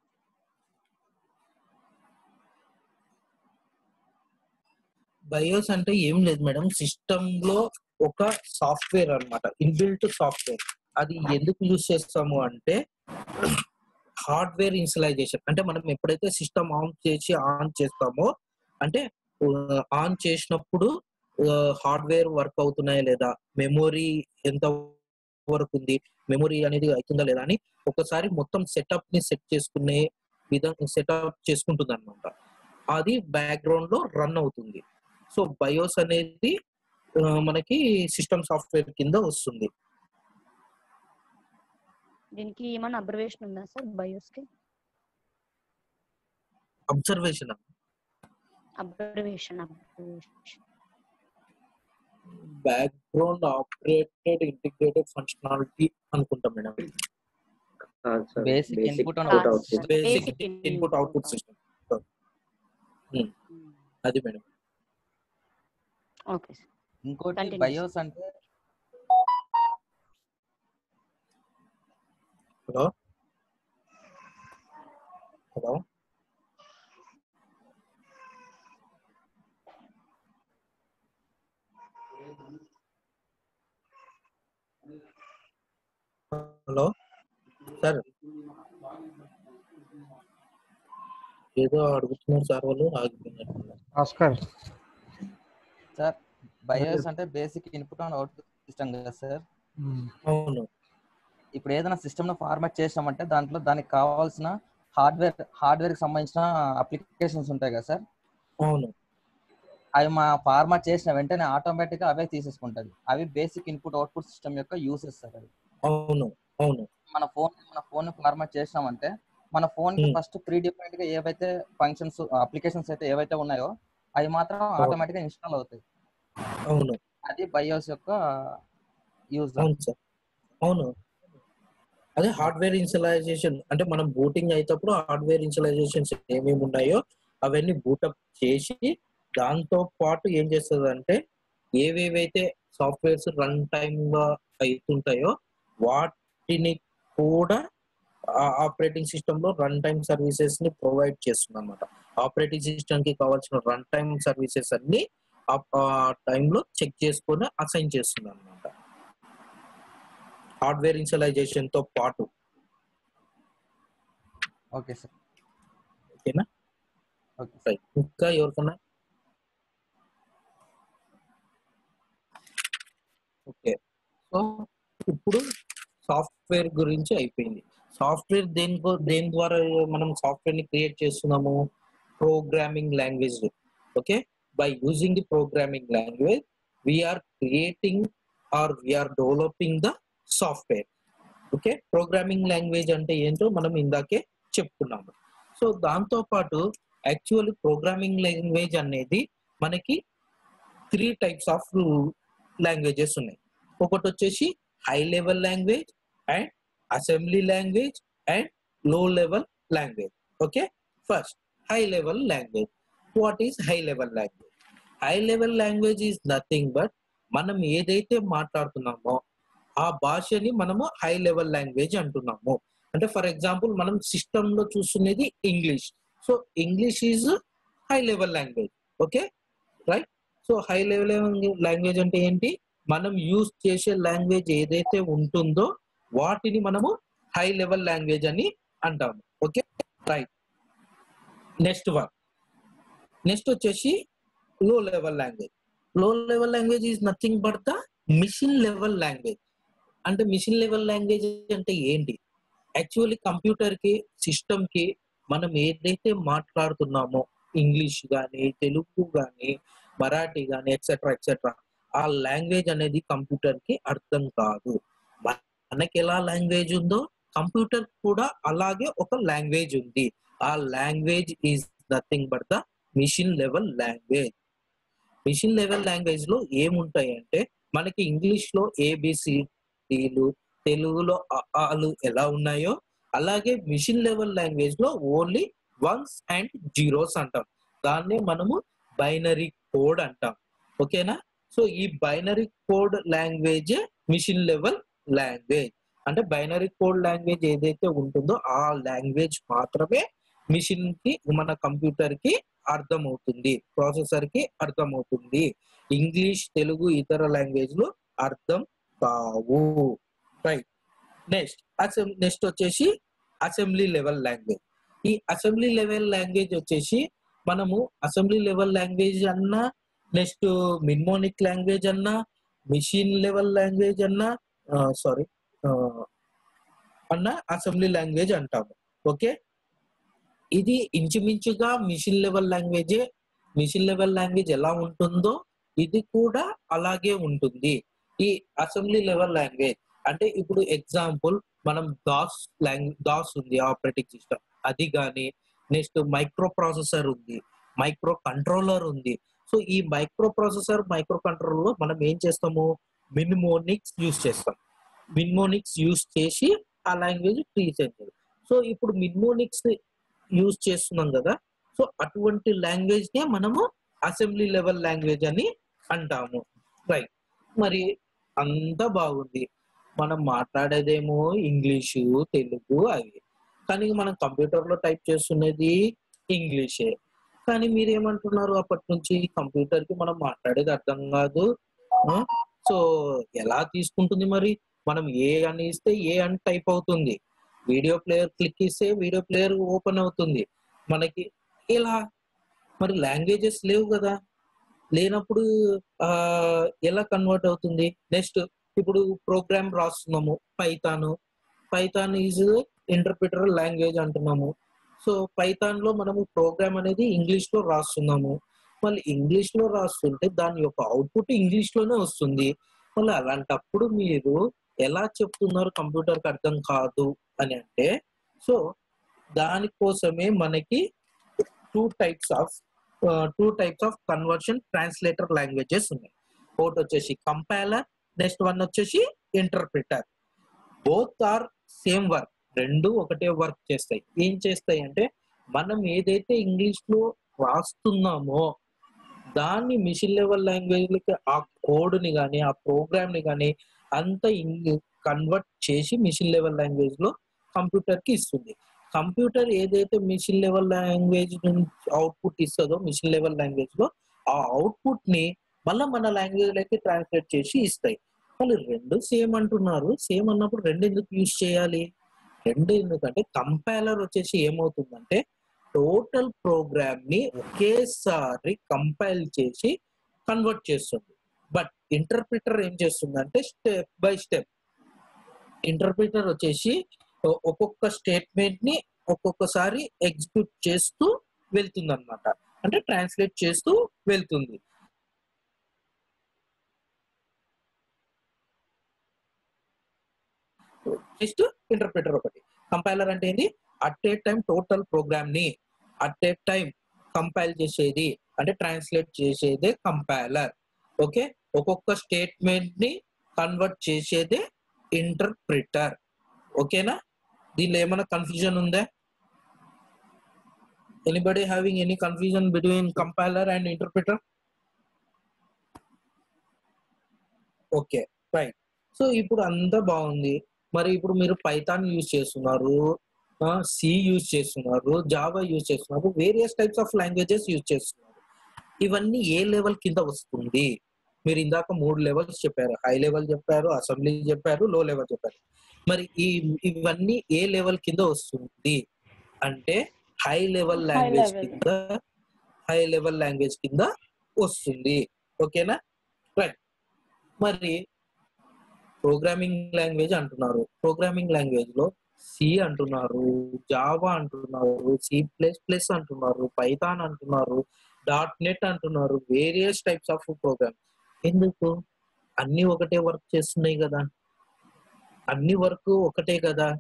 బయోస్ అంటే ఏం లేదు మేడం సిస్టమ్ లో ఒక సాఫ్ట్వేర్ అన్నమాట ఇన్బిల్ట్ సాఫ్ట్వేర్ అది ఎందుకు యూజ్ చేస్తాము అంటే హార్డ్వేర్ ఇన్స్టలైజేషన్ అంటే మనం ఎప్పుడైతే సిస్టమ్ ఆన్ చేసి ఆన్ చేస్తామో అంటే ఆన్ చేసినప్పుడు హార్డ్వేర్ వర్క్ అవుతున్నాయా లేదా మెమొరీ ఎంత వరకు ఉంది మెమొరీ అనేది అవుతుందా లేదా అని ఒకసారి మొత్తం సెటప్ ని సెట్ చేసుకునే విధంగా సెటప్ చేసుకుంటుంది అనమాట అది బ్యాక్గ్రౌండ్ లో రన్ అవుతుంది సో బయోస్ అనేది మనకి సిస్టమ్ సాఫ్ట్వేర్ కింద వస్తుంది దీనికి ఏమైనా అబ్జర్వేషన్ ఉందా సార్ బయోస్ కి observation observation observation background operated integrated functionality అనుకుంటాం madam basic input and Ah, output basic Basic input output input. System అది మేడం ఓకే సార్ ఇంకోటి Continue. బయోస్ అంటే హలో హలో హలో సార్ ఏదో అడుగుతున్నారు సార్ వాళ్ళు ఆగిపోయినట్టున్నారు ఆస్కర్ సార్ బయోస్ అంటే basic input and output system కదా సార్ అవును ఇప్పుడు ఏదైనా సిస్టమ్ ను ఫార్మాట్ చేసామంటే దాంట్లో దానికి కావాల్సిన హార్డ్వేర్ హార్డ్వేర్ కి సంబంధించిన అప్లికేషన్స్ ఉంటాయి కదా సార్ అవును అవి మా ఫార్మాట్ చేసిన వెంటనే ఆటోమేటిక్ గా అవే తీసేసుకుంటది అవి బేసిక్ ఇన్పుట్ అవుట్పుట్ సిస్టమ్ యొక్క యూసెస్ సార్ అవి అవును అవును మన ఫోన్ మన ఫోన్ ఫార్మాట్ చేసినామంటే మన ఫోన్ కి Hmm. ఫస్ట్ ప్రీ డిఫైన్డ్ గా ఏవైతే ఫంక్షన్స్ అప్లికేషన్స్ అయితే ఏవైతే ఉన్నాయో అవి మాత్రం ఆటోమేటిక్ గా ఇన్స్టాల్ అవుతాయి అవును అది బయోస్ యొక్క యూజ్ అవును సార్ అవును అదే హార్డ్వేర్ ఇన్స్టలైజేషన్ అంటే మనం బూటింగ్ అయినప్పుడు హార్డ్వేర్ ఇన్స్టలైజేషన్స్ ఏమేమి ఉన్నాయో అవన్నీ బూటప్ చేసి దాంతో పాటు ఏం చేస్తుంది అంటే ఏవేవైతే సాఫ్ట్వేర్స్ రన్ టైమ్ గా అవుతుంటాయో వాటిని కూడా ఆపరేటింగ్ సిస్టమ్ లో రన్ టైమ్ సర్వీసెస్ ని ప్రొవైడ్ చేస్తుంది అనమాట ఆపరేటింగ్ సిస్టమ్ కి కావాల్సిన రన్ టైమ్ సర్వీసెస్ అన్ని ఆ టైంలో చెక్ చేసుకొని అసైన్ చేస్తుంది అనమాట హార్డ్వేర్ ఇన్స్టలైజేషన్ తో పాటు ఓకే సార్ ఓకేనా ఓకే రైట్ ఇంకా ఎవరికన్నా ఓకే సో ఇప్పుడు సాఫ్ట్వేర్ గురించి అయిపోయింది సాఫ్ట్వేర్ దేని కో- దేని ద్వారా మనం సాఫ్ట్వేర్ ని క్రియేట్ చేస్తున్నాము programming language okay by using the programming language we are creating or we are developing the software okay programming language అంటే ఏంటో మనం ఇందాకే చెప్పుకున్నాము సో దాంతో పాటు యాక్చువల్లీ ప్రోగ్రామింగ్ లాంగ్వేజ్ అనేది మనకి త్రీ టైప్స్ ఆఫ్ లాంగ్వేజెస్ ఉన్నాయి ఒకటి వచ్చేసి high level language and assembly language and low level language okay first high level language what is high level language high level language is nothing but మనం ఏదైతే మాట్లాడుతున్నామో ఆ భాషని మనము హై లెవెల్ లాంగ్వేజ్ అంటున్నాము అంటే ఫర్ ఎగ్జాంపుల్ మనం సిస్టమ్ లో చూస్తున్నది English so English is high level language okay right so high level language అంటే ఏంటి మనం యూజ్ చేసే లాంగ్వేజ్ ఏదైతే ఉంటుందో వాటిని మనము హై లెవెల్ లాంగ్వేజ్ అని అంటాము okay right next one next వచ్చేసి low level language low level language is nothing but the machine level language అంటే మిషన్ లెవెల్ లాంగ్వేజ్ అంటే ఏంటి యాక్చువల్లీ కంప్యూటర్ కి సిస్టమ్ కి మనం ఏదైతే మాట్లాడుతున్నామో ఇంగ్లీష్ కానీ తెలుగు కానీ మరాఠీ కానీ ఎక్సెట్రా ఎక్సెట్రా ఆ లాంగ్వేజ్ అనేది కంప్యూటర్ కి అర్థం కాదు మనకి ఎలా లాంగ్వేజ్ ఉందో కంప్యూటర్ కూడా అలాగే ఒక లాంగ్వేజ్ ఉంది ఆ language is nothing but the machine level language machine level language లో ఏముంటాయి అంటే మనకి ఇంగ్లీష్ లో ఏబిసిడీలు తెలుగులో అ, ఆలు ఎలా ఉన్నాయో అలాగే మిషన్ లెవెల్ లాంగ్వేజ్ లో ఓన్లీ వన్స్ అండ్ జీరోస్ అంటాం దాన్నే మనము బైనరీ కోడ్ అంటాం ఓకేనా సో ఈ binary code language machine level language అంటే బైనరీ కోడ్ లాంగ్వేజ్ ఏదైతే ఉంటుందో ఆ లాంగ్వేజ్ మాత్రమే మిషన్ కి మన కంప్యూటర్ కి అర్థం అవుతుంది ప్రాసెసర్ కి అర్థం అవుతుంది ఇంగ్లీష్ తెలుగు ఇతర లాంగ్వేజ్ లు అర్థం కావు రైట్ నెక్స్ట్ అసెం నెక్స్ట్ వచ్చేసి అసెంబ్లీ లెవెల్ లాంగ్వేజ్ ఈ అసెంబ్లీ లెవెల్ లాంగ్వేజ్ వచ్చేసి మనము అసెంబ్లీ లెవెల్ లాంగ్వేజ్ అన్నా నెక్స్ట్ మిన్మోనిక్ లాంగ్వేజ్ అన్నా మిషన్ లెవెల్ లాంగ్వేజ్ అన్నా సారీ అన్న అసెంబ్లీ లాంగ్వేజ్ అంటాము ఓకే ఇది ఇంచుమించుగా మిషన్ లెవెల్ లాంగ్వేజే మిషన్ లెవెల్ లాంగ్వేజ్ ఎలా ఉంటుందో ఇది కూడా అలాగే ఉంటుంది ఈ అసెంబ్లీ లెవెల్ లాంగ్వేజ్ అంటే ఇప్పుడు ఎగ్జాంపుల్ మనం దాస్ లాంగ్వేజ్ దాస్ ఉంది ఆపరేటింగ్ సిస్టమ్ అది కానీ నెక్స్ట్ మైక్రో ప్రాసెసర్ ఉంది మైక్రో కంట్రోలర్ ఉంది సో ఈ మైక్రో ప్రాసెసర్ మైక్రో కంట్రోలర్ లో మనం ఏం చేస్తాము మినిమోనిక్స్ యూస్ చేస్తాం మిన్మోనిక్స్ యూస్ చేసి ఆ లాంగ్వేజ్ రీసెంట్ సో ఇప్పుడు మిన్మోనిక్స్ యూజ్ చేస్తున్నాం కదా సో అటువంటి లాంగ్వేజ్ నే మనము అసెంబ్లీ లెవెల్ లాంగ్వేజ్ అని అంటాము రైట్ మరి అంతా బాగుంది మనం మాట్లాడేదేమో ఇంగ్లీషు తెలుగు అవి కానీ మనం కంప్యూటర్ లో టైప్ చేస్తున్నది ఇంగ్లీషే కానీ మీరేమంటున్నారు అప్పటి నుంచి కంప్యూటర్ కి మనం మాట్లాడేది అర్థం కాదు సో ఎలా తీసుకుంటుంది మరి మనం ఏ అని ఇస్తే ఏ అని టైప్ అవుతుంది వీడియో ప్లేయర్ క్లిక్ ఇస్తే వీడియో ప్లేయర్ ఓపెన్ అవుతుంది మనకి ఇలా మరి లాంగ్వేజెస్ లేవు కదా లేనప్పుడు ఆ ఎలా కన్వర్ట్ అవుతుంది నెక్స్ట్ ఇప్పుడు ప్రోగ్రామ్ రాస్తున్నాము Python Python is interpreter language అంటున్నాము సో పైథాన్ లో మనము ప్రోగ్రామ్ అనేది ఇంగ్లీష్ లో రాస్తున్నాము మళ్ళీ ఇంగ్లీష్ లో రాస్తుంటే దాని యొక్క అవుట్పుట్ ఇంగ్లీష్ లోనే వస్తుంది మళ్ళీ అలాంటప్పుడు మీరు ఎలా చెప్తున్నారు కంప్యూటర్కి అర్థం కాదు అని అంటే సో దానికోసమే మనకి two types of two types of conversion translator languages ఉన్నాయి ఒకటి వచ్చేసి కంపైలర్ నెక్స్ట్ వన్ వచ్చేసి interpreter both are same work రెండు ఒకటే వర్క్ చేస్తాయి ఏం చేస్తాయి అంటే మనం ఏదైతే ఇంగ్లీష్ లో రాస్తున్నామో దాన్ని మిషన్ లెవెల్ లాంగ్వేజ్ ఆ కోడ్ ని కానీ ఆ ప్రోగ్రామ్ ని కానీ అంత కన్వర్ట్ చేసి మిషన్ లెవెల్ లాంగ్వేజ్ లో కంప్యూటర్ కి ఇస్తుంది కంప్యూటర్ ఏదైతే మిషన్ లెవెల్ లాంగ్వేజ్ నుంచి అవుట్పుట్ ఇస్తుందో మిషన్ లెవెల్ లాంగ్వేజ్ లో ఆ అవుట్పుట్ ని మళ్ళీ మన లాంగ్వేజ్ లోకి ట్రాన్స్లేట్ చేసి ఇస్తాయి మళ్ళీ రెండు సేమ్ అంటున్నారు సేమ్ అన్నప్పుడు రెండు ఎందుకు యూజ్ చేయాలి రెండు ఎందుకంటే కంపైలర్ వచ్చేసి ఏమవుతుందంటే టోటల్ ప్రోగ్రామ్ ని ఒకేసారి కంపైల్ చేసి కన్వర్ట్ చేస్తుంది బట్ ఇంటర్ప్రిటర్ ఏం చేస్తుందంటే స్టెప్ బై స్టెప్ ఇంటర్ప్రిటర్ వచ్చేసి ఒ- ఒక్కొక్క స్టేట్మెంట్ ని ఒక్కొక్కసారి ఎగ్జిక్యూట్ చేస్తూ వెళ్తుంది అనమాట అంటే ట్రాన్స్లేట్ చేస్తూ వెళ్తుంది నెక్స్ట్ ఇంటర్ప్రిటర్ ఒకటి కంపైలర్ అంటే ఏంటి at a time total program ని అట్ ఏ టైం కంపైల్ చేసేది అంటే ట్రాన్స్లేట్ చేసేదే కంపైలర్ ఓకే ఒక్కొక్క స్టేట్మెంట్ ని కన్వర్ట్ చేసేదే ఇంటర్ప్రిటర్ ఓకేనా దీనిలో ఏమైనా కన్ఫ్యూజన్ ఉందా anybody having any confusion between compiler and interpreter okay right so ఇప్పుడు అంతా బాగుంది మరి ఇప్పుడు మీరు పైథాన్ యూజ్ చేస్తున్నారు సి యూజ్ చేస్తున్నారు జావా యూజ్ చేస్తున్నారు various types of languages use చేస్తున్నారు ఇవన్నీ ఏ లెవెల్ కింద వస్తుంది మీరు ఇందాక మూడు లెవెల్స్ చెప్పారు హై లెవెల్ చెప్పారు అసెంబ్లీ చెప్పారు లో లెవెల్ చెప్పారు మరి ఈ ఇవన్నీ ఏ లెవెల్ కింద వస్తుంది అంటే హై లెవెల్ లాంగ్వేజ్ level. కింద హై లెవెల్ లాంగ్వేజ్ కింద వస్తుంది ఓకేనా రైట్ మరి ప్రోగ్రామింగ్ లాంగ్వేజ్ అంటున్నారు ప్రోగ్రామింగ్ లాంగ్వేజ్ లో సి అంటున్నారు జావా అంటున్నారు సి ప్లస్ ప్లస్ అంటున్నారు పైథాన్ అంటున్నారు డాట్ నెట్ అంటున్నారు వేరియస్ టైప్స్ ఆఫ్ ప్రోగ్రామ్ ఎందుకు అన్ని ఒకటే వర్క్ చేస్తున్నాయి కదా అన్ని వర్క్ ఒకటే కదా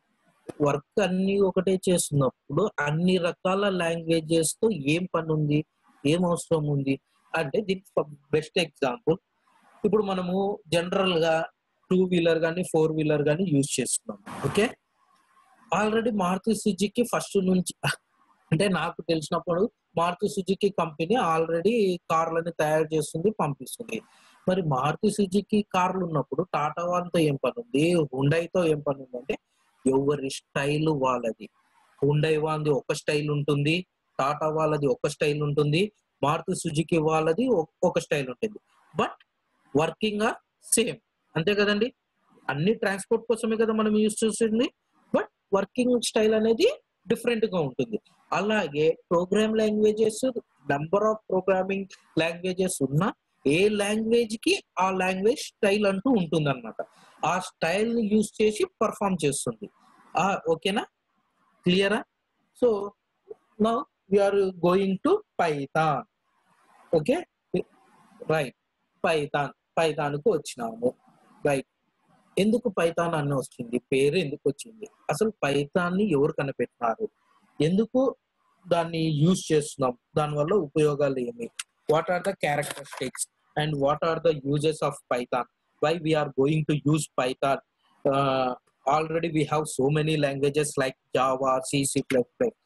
వర్క్ అన్ని ఒకటే చేస్తున్నప్పుడు అన్ని రకాల లాంగ్వేజెస్ తో ఏం పని ఉంది ఏం అవసరం ఉంది అంటే దీనికి బెస్ట్ ఎగ్జాంపుల్ ఇప్పుడు మనము జనరల్ గా టూ వీలర్ కానీ ఫోర్ వీలర్ కానీ యూజ్ చేస్తున్నాం okay already Maruti Suzuki first నుంచి అంటే నాకు తెలిసినప్పుడు మారుతి సుజుకి కంపెనీ ఆల్రెడీ కార్లని తయారు చేస్తుంది పంపిస్తుంది మరి మారుతి సుజుకి కార్లు ఉన్నప్పుడు టాటా వాళ్ళతో ఏం పని ఉంది హుండైతో ఏం పని ఉంది అంటే ఎవరి స్టైల్ వాళ్ళది హుండై వాళ్ళది ఒక స్టైల్ ఉంటుంది టాటా వాళ్ళది ఒక స్టైల్ ఉంటుంది మారుతి సుజుకి వాళ్ళది ఒ- ఒక స్టైల్ ఉంటుంది బట్ వర్కింగ్ ఆర్ సేమ్ అంతే కదండి అన్ని ట్రాన్స్పోర్ట్ కోసమే కదా మనం యూజ్ చేస్తుంది బట్ వర్కింగ్ స్టైల్ అనేది డిఫరెంట్ గా ఉంటుంది అలాగే program languages number of programming languages ఉన్న ఏ లాంగ్వేజ్ కి ఆ లాంగ్వేజ్ స్టైల్ అంటూ ఉంటుంది అనమాట ఆ స్టైల్ ని యూజ్ చేసి పర్ఫామ్ చేస్తుంది ఆ ఓకేనా క్లియరా so now are going to Python okay right Python Python కు వచ్చినాము రైట్ ఎందుకు పైథాన్ అన్న వచ్చింది పేరు ఎందుకు వచ్చింది అసలు పైథాన్ ని ఎవరు కనిపెట్టినారు ఎందుకు దాన్ని యూజ్ చేస్తున్నాం దానివల్ల ఉపయోగాలు ఏమి what are the characteristics and what are the uses of Python why we are going to use Python already we have so many languages like Java C C plus plus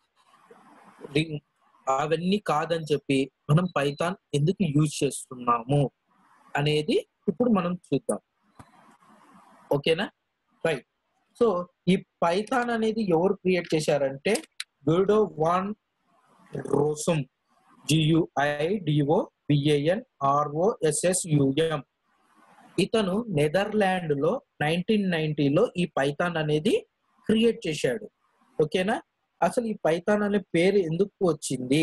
అవన్నీ కాదని చెప్పి మనం పైథాన్ ఎందుకు యూజ్ చేస్తున్నాము అనేది ఇప్పుడు మనం చూద్దాం ఓకేనా రైట్ సో ఈ పైథాన్ అనేది ఎవరు క్రియేట్ చేశారంటే గుడో వాన్ రోసమ్ జియుఐడిఓ బిఏఎన్ ఆర్ఓఎస్ఎస్యుఎం ఇతను నెదర్లాండ్ లో నైన్టీన్ నైన్టీలో ఈ పైథాన్ అనేది క్రియేట్ చేశాడు ఓకేనా అసలు ఈ పైథాన్ అనే పేరు ఎందుకు వచ్చింది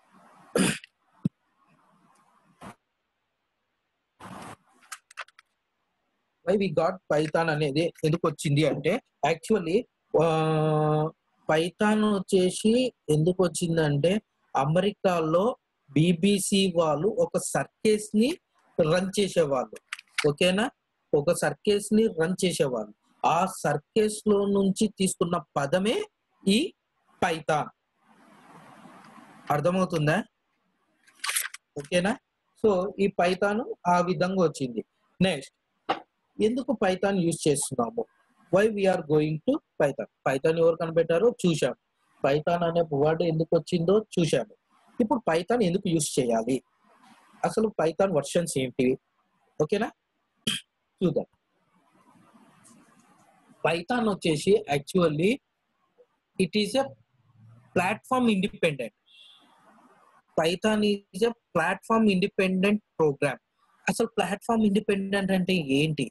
వై వి గాట్ పైథాన్ అనేది ఎందుకు వచ్చింది అంటే యాక్చువల్లీ పైథాన్ వచ్చేసి ఎందుకు వచ్చిందంటే అమెరికాలో బీబీసీ వాళ్ళు ఒక సర్కేస్ ని రన్ చేసేవాళ్ళు ఓకేనా ఒక సర్కేస్ ని రన్ చేసేవాళ్ళు ఆ సర్కేస్ లో నుంచి తీసుకున్న పదమే ఈ పైథాన్ అర్థమవుతుందా ఓకేనా సో ఈ పైథాన్ ఆ విధంగా వచ్చింది నెక్స్ట్ ఎందుకు పైథాన్ యూజ్ చేస్తున్నాము why we are going to Python Python ఎవరు కనిపెట్టారో చూశాము పైథాన్ అనే వర్డ్ ఎందుకు వచ్చిందో చూశాము ఇప్పుడు పైథాన్ ఎందుకు యూజ్ చేయాలి అసలు పైథాన్ వర్షన్స్ ఏంటి ఓకేనా చూద్దాం పైథాన్ వచ్చేసి actually it is a platform independent Python is a platform independent program అసలు ప్లాట్ఫామ్ ఇండిపెండెంట్ అంటే ఏంటి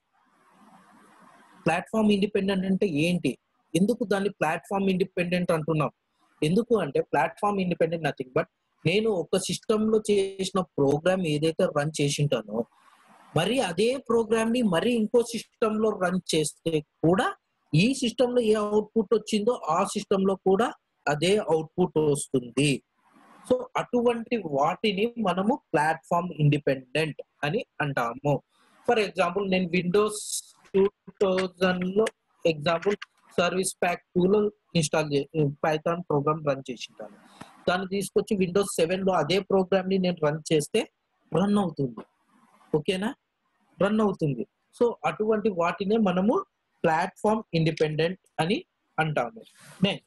ప్లాట్ఫామ్ ఇండిపెండెంట్ అంటే ఏంటి ఎందుకు దాన్ని ప్లాట్ఫామ్ ఇండిపెండెంట్ అంటున్నాం ఎందుకు అంటే ప్లాట్ఫామ్ ఇండిపెండెంట్ నథింగ్ బట్ నేను ఒక సిస్టమ్ లో చేసిన ప్రోగ్రామ్ ఏదైతే రన్ చేసింటానో మరి అదే ప్రోగ్రామ్ ని మరి ఇంకో సిస్టమ్ లో రన్ చేస్తే కూడా ఈ సిస్టమ్ లో ఏ అవుట్పుట్ వచ్చిందో ఆ సిస్టమ్ లో కూడా అదే అవుట్పుట్ వస్తుంది సో అటువంటి వాటిని మనము ప్లాట్ఫామ్ ఇండిపెండెంట్ అని అంటాము ఫర్ ఎగ్జాంపుల్ నేను విండోస్ టూ థౌజండ్ లో ఎగ్జాంపుల్ సర్వీస్ ప్యాక్ టూ లో ఇన్స్టాల్ పైథాన్ ప్రోగ్రామ్ రన్ చేసింటాను దాన్ని తీసుకొచ్చి విండోస్ సెవెన్ లో అదే ప్రోగ్రామ్ ని నేను రన్ చేస్తే రన్ అవుతుంది ఓకేనా రన్ అవుతుంది సో అటువంటి వాటినే మనము ప్లాట్ఫామ్ ఇండిపెండెంట్ అని అంటాము నెక్స్ట్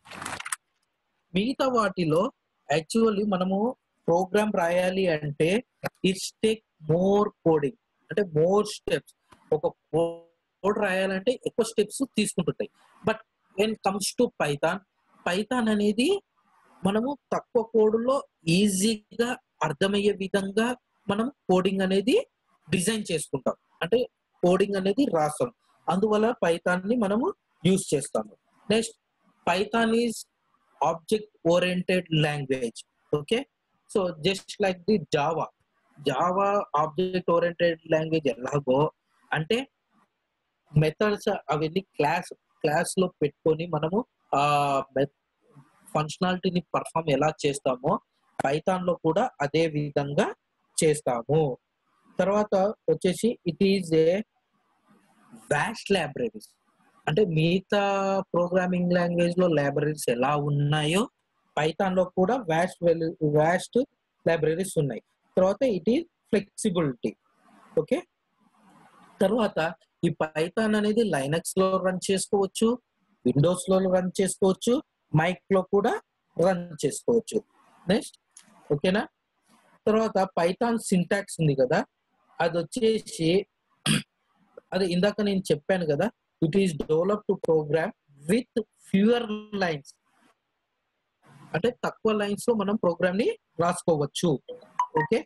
మిగతా వాటిలో యాక్చువల్లీ మనము ప్రోగ్రామ్ రాయాలి అంటే ఇట్స్ టేక్ మోర్ కోడింగ్ అంటే మోర్ స్టెప్స్ ఒక కోడ్ రాయాలంటే ఎక్కువ స్టెప్స్ తీసుకుంటుంటాయి but when comes to Python Python అనేది మనము తక్కువ కోడ్లో ఈజీగా అర్థమయ్యే విధంగా మనం కోడింగ్ అనేది డిజైన్ చేసుకుంటాం అంటే కోడింగ్ అనేది రాస్తాం అందువల్ల పైథాన్ ని మనము యూజ్ చేస్తాము next Python is object oriented language okay so just like the Java Java object oriented language ఎలాగో అంటే మెథడ్స్ అవన్నీ క్లాస్ క్లాస్ లో పెట్టుకొని మనము ఆ ఫంక్షనాలిటీని పర్ఫామ్ ఎలా చేస్తామో పైథాన్ లో కూడా అదే విధంగా చేస్తాము తర్వాత వచ్చేసి it is a vast libraries అంటే మిగతా ప్రోగ్రామింగ్ లాంగ్వేజ్ లో లైబ్రరీస్ ఎలా ఉన్నాయో పైథాన్ లో కూడా వ్యాస్ట్ వ్యాస్ట్ లైబ్రరీస్ ఉన్నాయి తర్వాత ఇట్ ఈస్ ఫ్లెక్సిబిలిటీ ఓకే తర్వాత ఈ పైథాన్ అనేది లైనక్స్ లో రన్ చేసుకోవచ్చు విండోస్ లో రన్ చేసుకోవచ్చు మైక్ లో కూడా రన్ చేసుకోవచ్చు నెక్స్ట్ ఓకేనా తర్వాత పైథాన్ సింటాక్స్ ఉంది కదా అది వచ్చేసి అది ఇందాక నేను చెప్పాను కదా it is develop to program with fewer lines అంటే తక్కువ లైన్స్ లో మనం ప్రోగ్రామ్ ని రాసుకోవచ్చు okay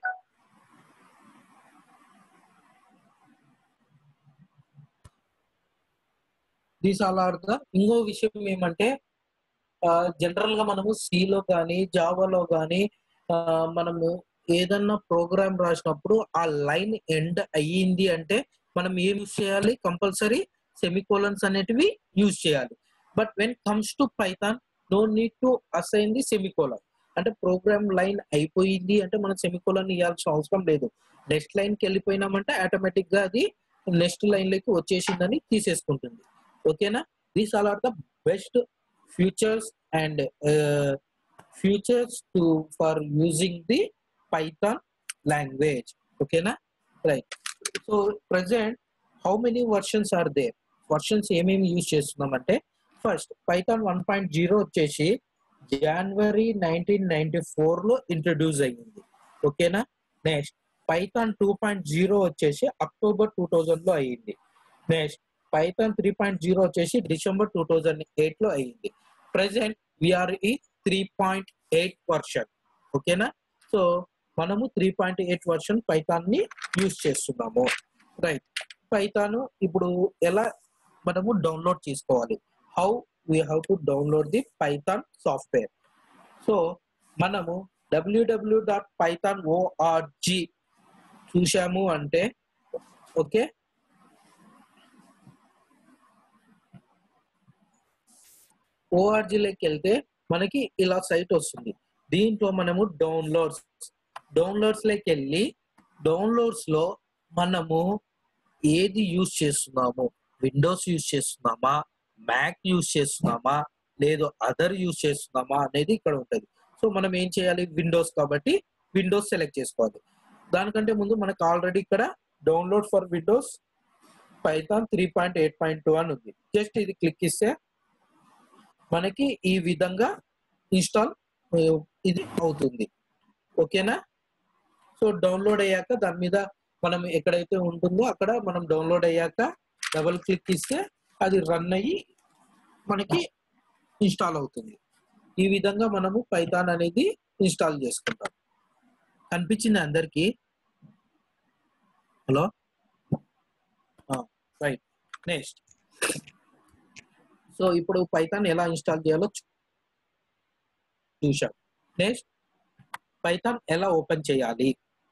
these all are the ఇంకో విషయం ఏమంటే జనరల్ గా మనము సిలో కానీ జావాలో కానీ మనము ఏదన్నా ప్రోగ్రామ్ రాసినప్పుడు ఆ లైన్ ఎండ్ అయ్యింది అంటే మనం ఏం యూజ్ చేయాలి కంపల్సరీ సెమికోలన్స్ అనేటివి యూజ్ చేయాలి but when comes to Python no need to assign the semicolon అంటే ప్రోగ్రామ్ లైన్ అయిపోయింది అంటే మనం సెమికోలన్ ఇవ్వాల్సిన అవసరం లేదు నెక్స్ట్ లైన్ కి వెళ్ళిపోయినామంటే ఆటోమేటిక్ గా అది నెక్స్ట్ లైన్ లోకి వచ్చేసిందని తీసేసుకుంటుంది ఓకేనా these all are the best futures and futures to for using the Python language ఓకేనా right so present how many versions are they versions ఏమేమి యూజ్ చేస్తున్నామంటే first Python one point zero వచ్చేసి జనవరి నైన్టీన్ నైన్టీ ఫోర్ లో ఇంట్రడ్యూస్ అయ్యింది ఓకేనా next Python two point zero వచ్చేసి అక్టోబర్ టూ థౌజండ్ లో అయ్యింది next Python three point zero వచ్చేసి డిసెంబర్ టూ థౌజండ్ ఎయిట్ లో అయ్యింది ప్రజెంట్ విఆర్ ఈ త్రీ పాయింట్ ఎయిట్ వర్షన్ ఓకేనా సో మనము three point eight version Python ని యూజ్ చేస్తున్నాము రైట్ పైథాన్ ఇప్పుడు ఎలా మనము డౌన్లోడ్ చేసుకోవాలి how we have to download the Python software so మనము డబ్ల్యూడబ్ల్యూ డాట్ పైథాన్ ఓఆర్జి చూసాము అంటే ఓకే ఓఆర్జీలోకి వెళ్తే మనకి ఇలా సైట్ వస్తుంది దీంట్లో మనము డౌన్లోడ్స్ డౌన్లోడ్స్ లోకి వెళ్ళి డౌన్లోడ్స్ లో మనము ఏది యూజ్ చేస్తున్నాము విండోస్ యూజ్ చేస్తున్నామా మ్యాక్ యూజ్ చేస్తున్నామా లేదు అదర్ యూజ్ చేస్తున్నామా అనేది ఇక్కడ ఉంటుంది సో మనం ఏం చేయాలి విండోస్ కాబట్టి విండోస్ సెలెక్ట్ చేసుకోవాలి దానికంటే ముందు మనకు ఆల్రెడీ ఇక్కడ download for Windows Python three point eight point two అని ఉంది జస్ట్ ఇది క్లిక్ ఇస్తే మనకి ఈ విధంగా ఇన్స్టాల్ ఇది అవుతుంది ఓకేనా సో డౌన్లోడ్ అయ్యాక దాని మీద మనం ఎక్కడైతే ఉంటుందో అక్కడ మనం డౌన్లోడ్ అయ్యాక డబుల్ క్లిక్ ఇస్తే అది రన్ అయ్యి మనకి ఇన్స్టాల్ అవుతుంది ఈ విధంగా మనము పైథాన్ అనేది ఇన్స్టాల్ చేసుకుంటాం కనిపించింది అందరికి హలో రైట్ నెక్స్ట్ సో ఇప్పుడు పైథాన్ ఎలా ఇన్స్టాల్ చేయాలో చూ- చూశాం నెక్స్ట్ పైథాన్ ఎలా ఓపెన్ చేయాలి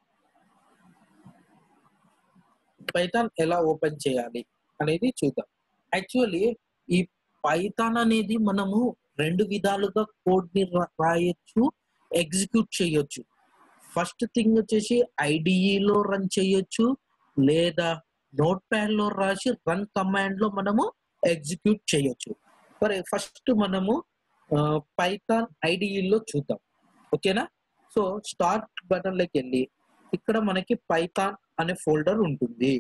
పైథాన్ ఎలా ఓపెన్ చేయాలి అనేది చూద్దాం యాక్చువల్లీ ఈ పైథాన్ అనేది మనము రెండు విధాలుగా కోడ్ ని రా- రాయొచ్చు ఎగ్జిక్యూట్ చేయొచ్చు ఫస్ట్ థింగ్ వచ్చేసి IDE లో రన్ చేయొచ్చు లేదా నోట్ ప్యాడ్ లో రాసి రన్ కమాండ్ లో మనము ఎగ్జిక్యూట్ చేయొచ్చు మరి ఫస్ట్ మనము పైథాన్ లో చూద్దాం ఓకేనా సో స్టార్ట్ బటన్ లోకి వెళ్ళి ఇక్కడ మనకి పైథాన్ అనే ఫోల్డర్ ఉంటుంది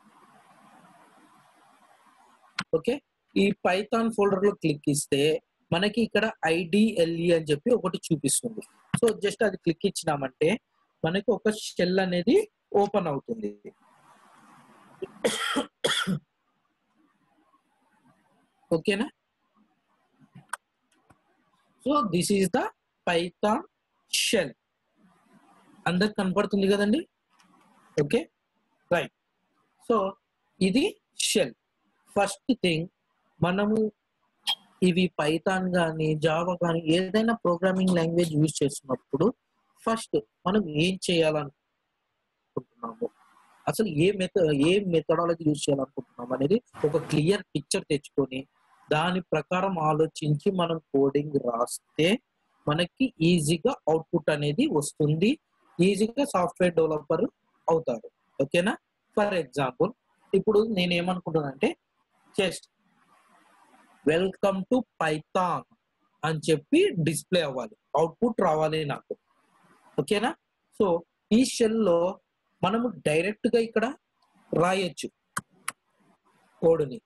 ఓకే ఈ పైథాన్ ఫోల్డర్ లో క్లిక్ ఇస్తే మనకి ఇక్కడ ఐడిఎల్ఈ అని చెప్పి ఒకటి చూపిస్తుంది సో జస్ట్ అది క్లిక్ ఇచ్చినామంటే మనకి ఒక షెల్ అనేది ఓపెన్ అవుతుంది ఓకేనా so this is the Python shell అందరికి కనపడుతుంది కదండి ఓకే రైట్ సో ఇది షెల్ ఫస్ట్ థింగ్ మనము ఇవి పైథాన్ కానీ జావా కానీ ఏదైనా ప్రోగ్రామింగ్ లాంగ్వేజ్ యూజ్ చేస్తున్నప్పుడు ఫస్ట్ మనం ఏం చేయాలనుకుంటున్నాము అసలు ఏ మెథ ఏ మెథడాలజీ యూజ్ చేయాలనుకుంటున్నాం అనేది ఒక క్లియర్ పిక్చర్ తెచ్చుకొని దాని ప్రకారం ఆలోచించి మనం కోడింగ్ రాస్తే మనకి ఈజీగా అవుట్పుట్ అనేది వస్తుంది ఈజీగా సాఫ్ట్వేర్ డెవలపర్ అవుతారు ఓకేనా ఫర్ ఎగ్జాంపుల్ ఇప్పుడు నేను ఏమనుకుంటున్నానంటే జస్ట్ వెల్కమ్ టు పైథాన్ అని చెప్పి డిస్ప్లే అవ్వాలి అవుట్పుట్ రావాలి నాకు ఓకేనా సో ఈ షెల్ లో మనము డైరెక్ట్ గా ఇక్కడ రాయొచ్చు కోడ్ని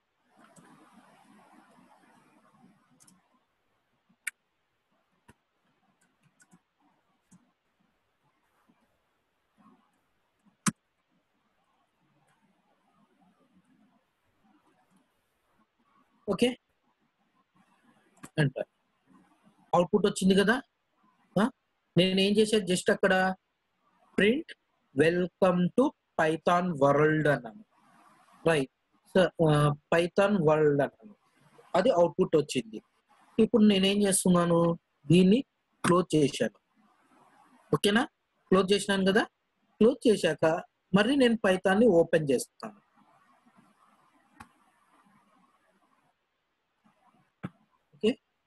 ఓకే అంట అవుట్పుట్ వచ్చింది కదా ఆ? నేను ఏం చేశాను జస్ట్ అక్కడ print welcome to Python world అన్నాను రైట్ పైథాన్ వరల్డ్ అన్నాను అది అవుట్పుట్ వచ్చింది ఇప్పుడు నేనేం చేస్తున్నాను దీన్ని క్లోజ్ చేశాను ఓకేనా క్లోజ్ చేసినాను కదా క్లోజ్ చేశాక మరి నేను పైథాన్ని ఓపెన్ చేస్తాను ఓకే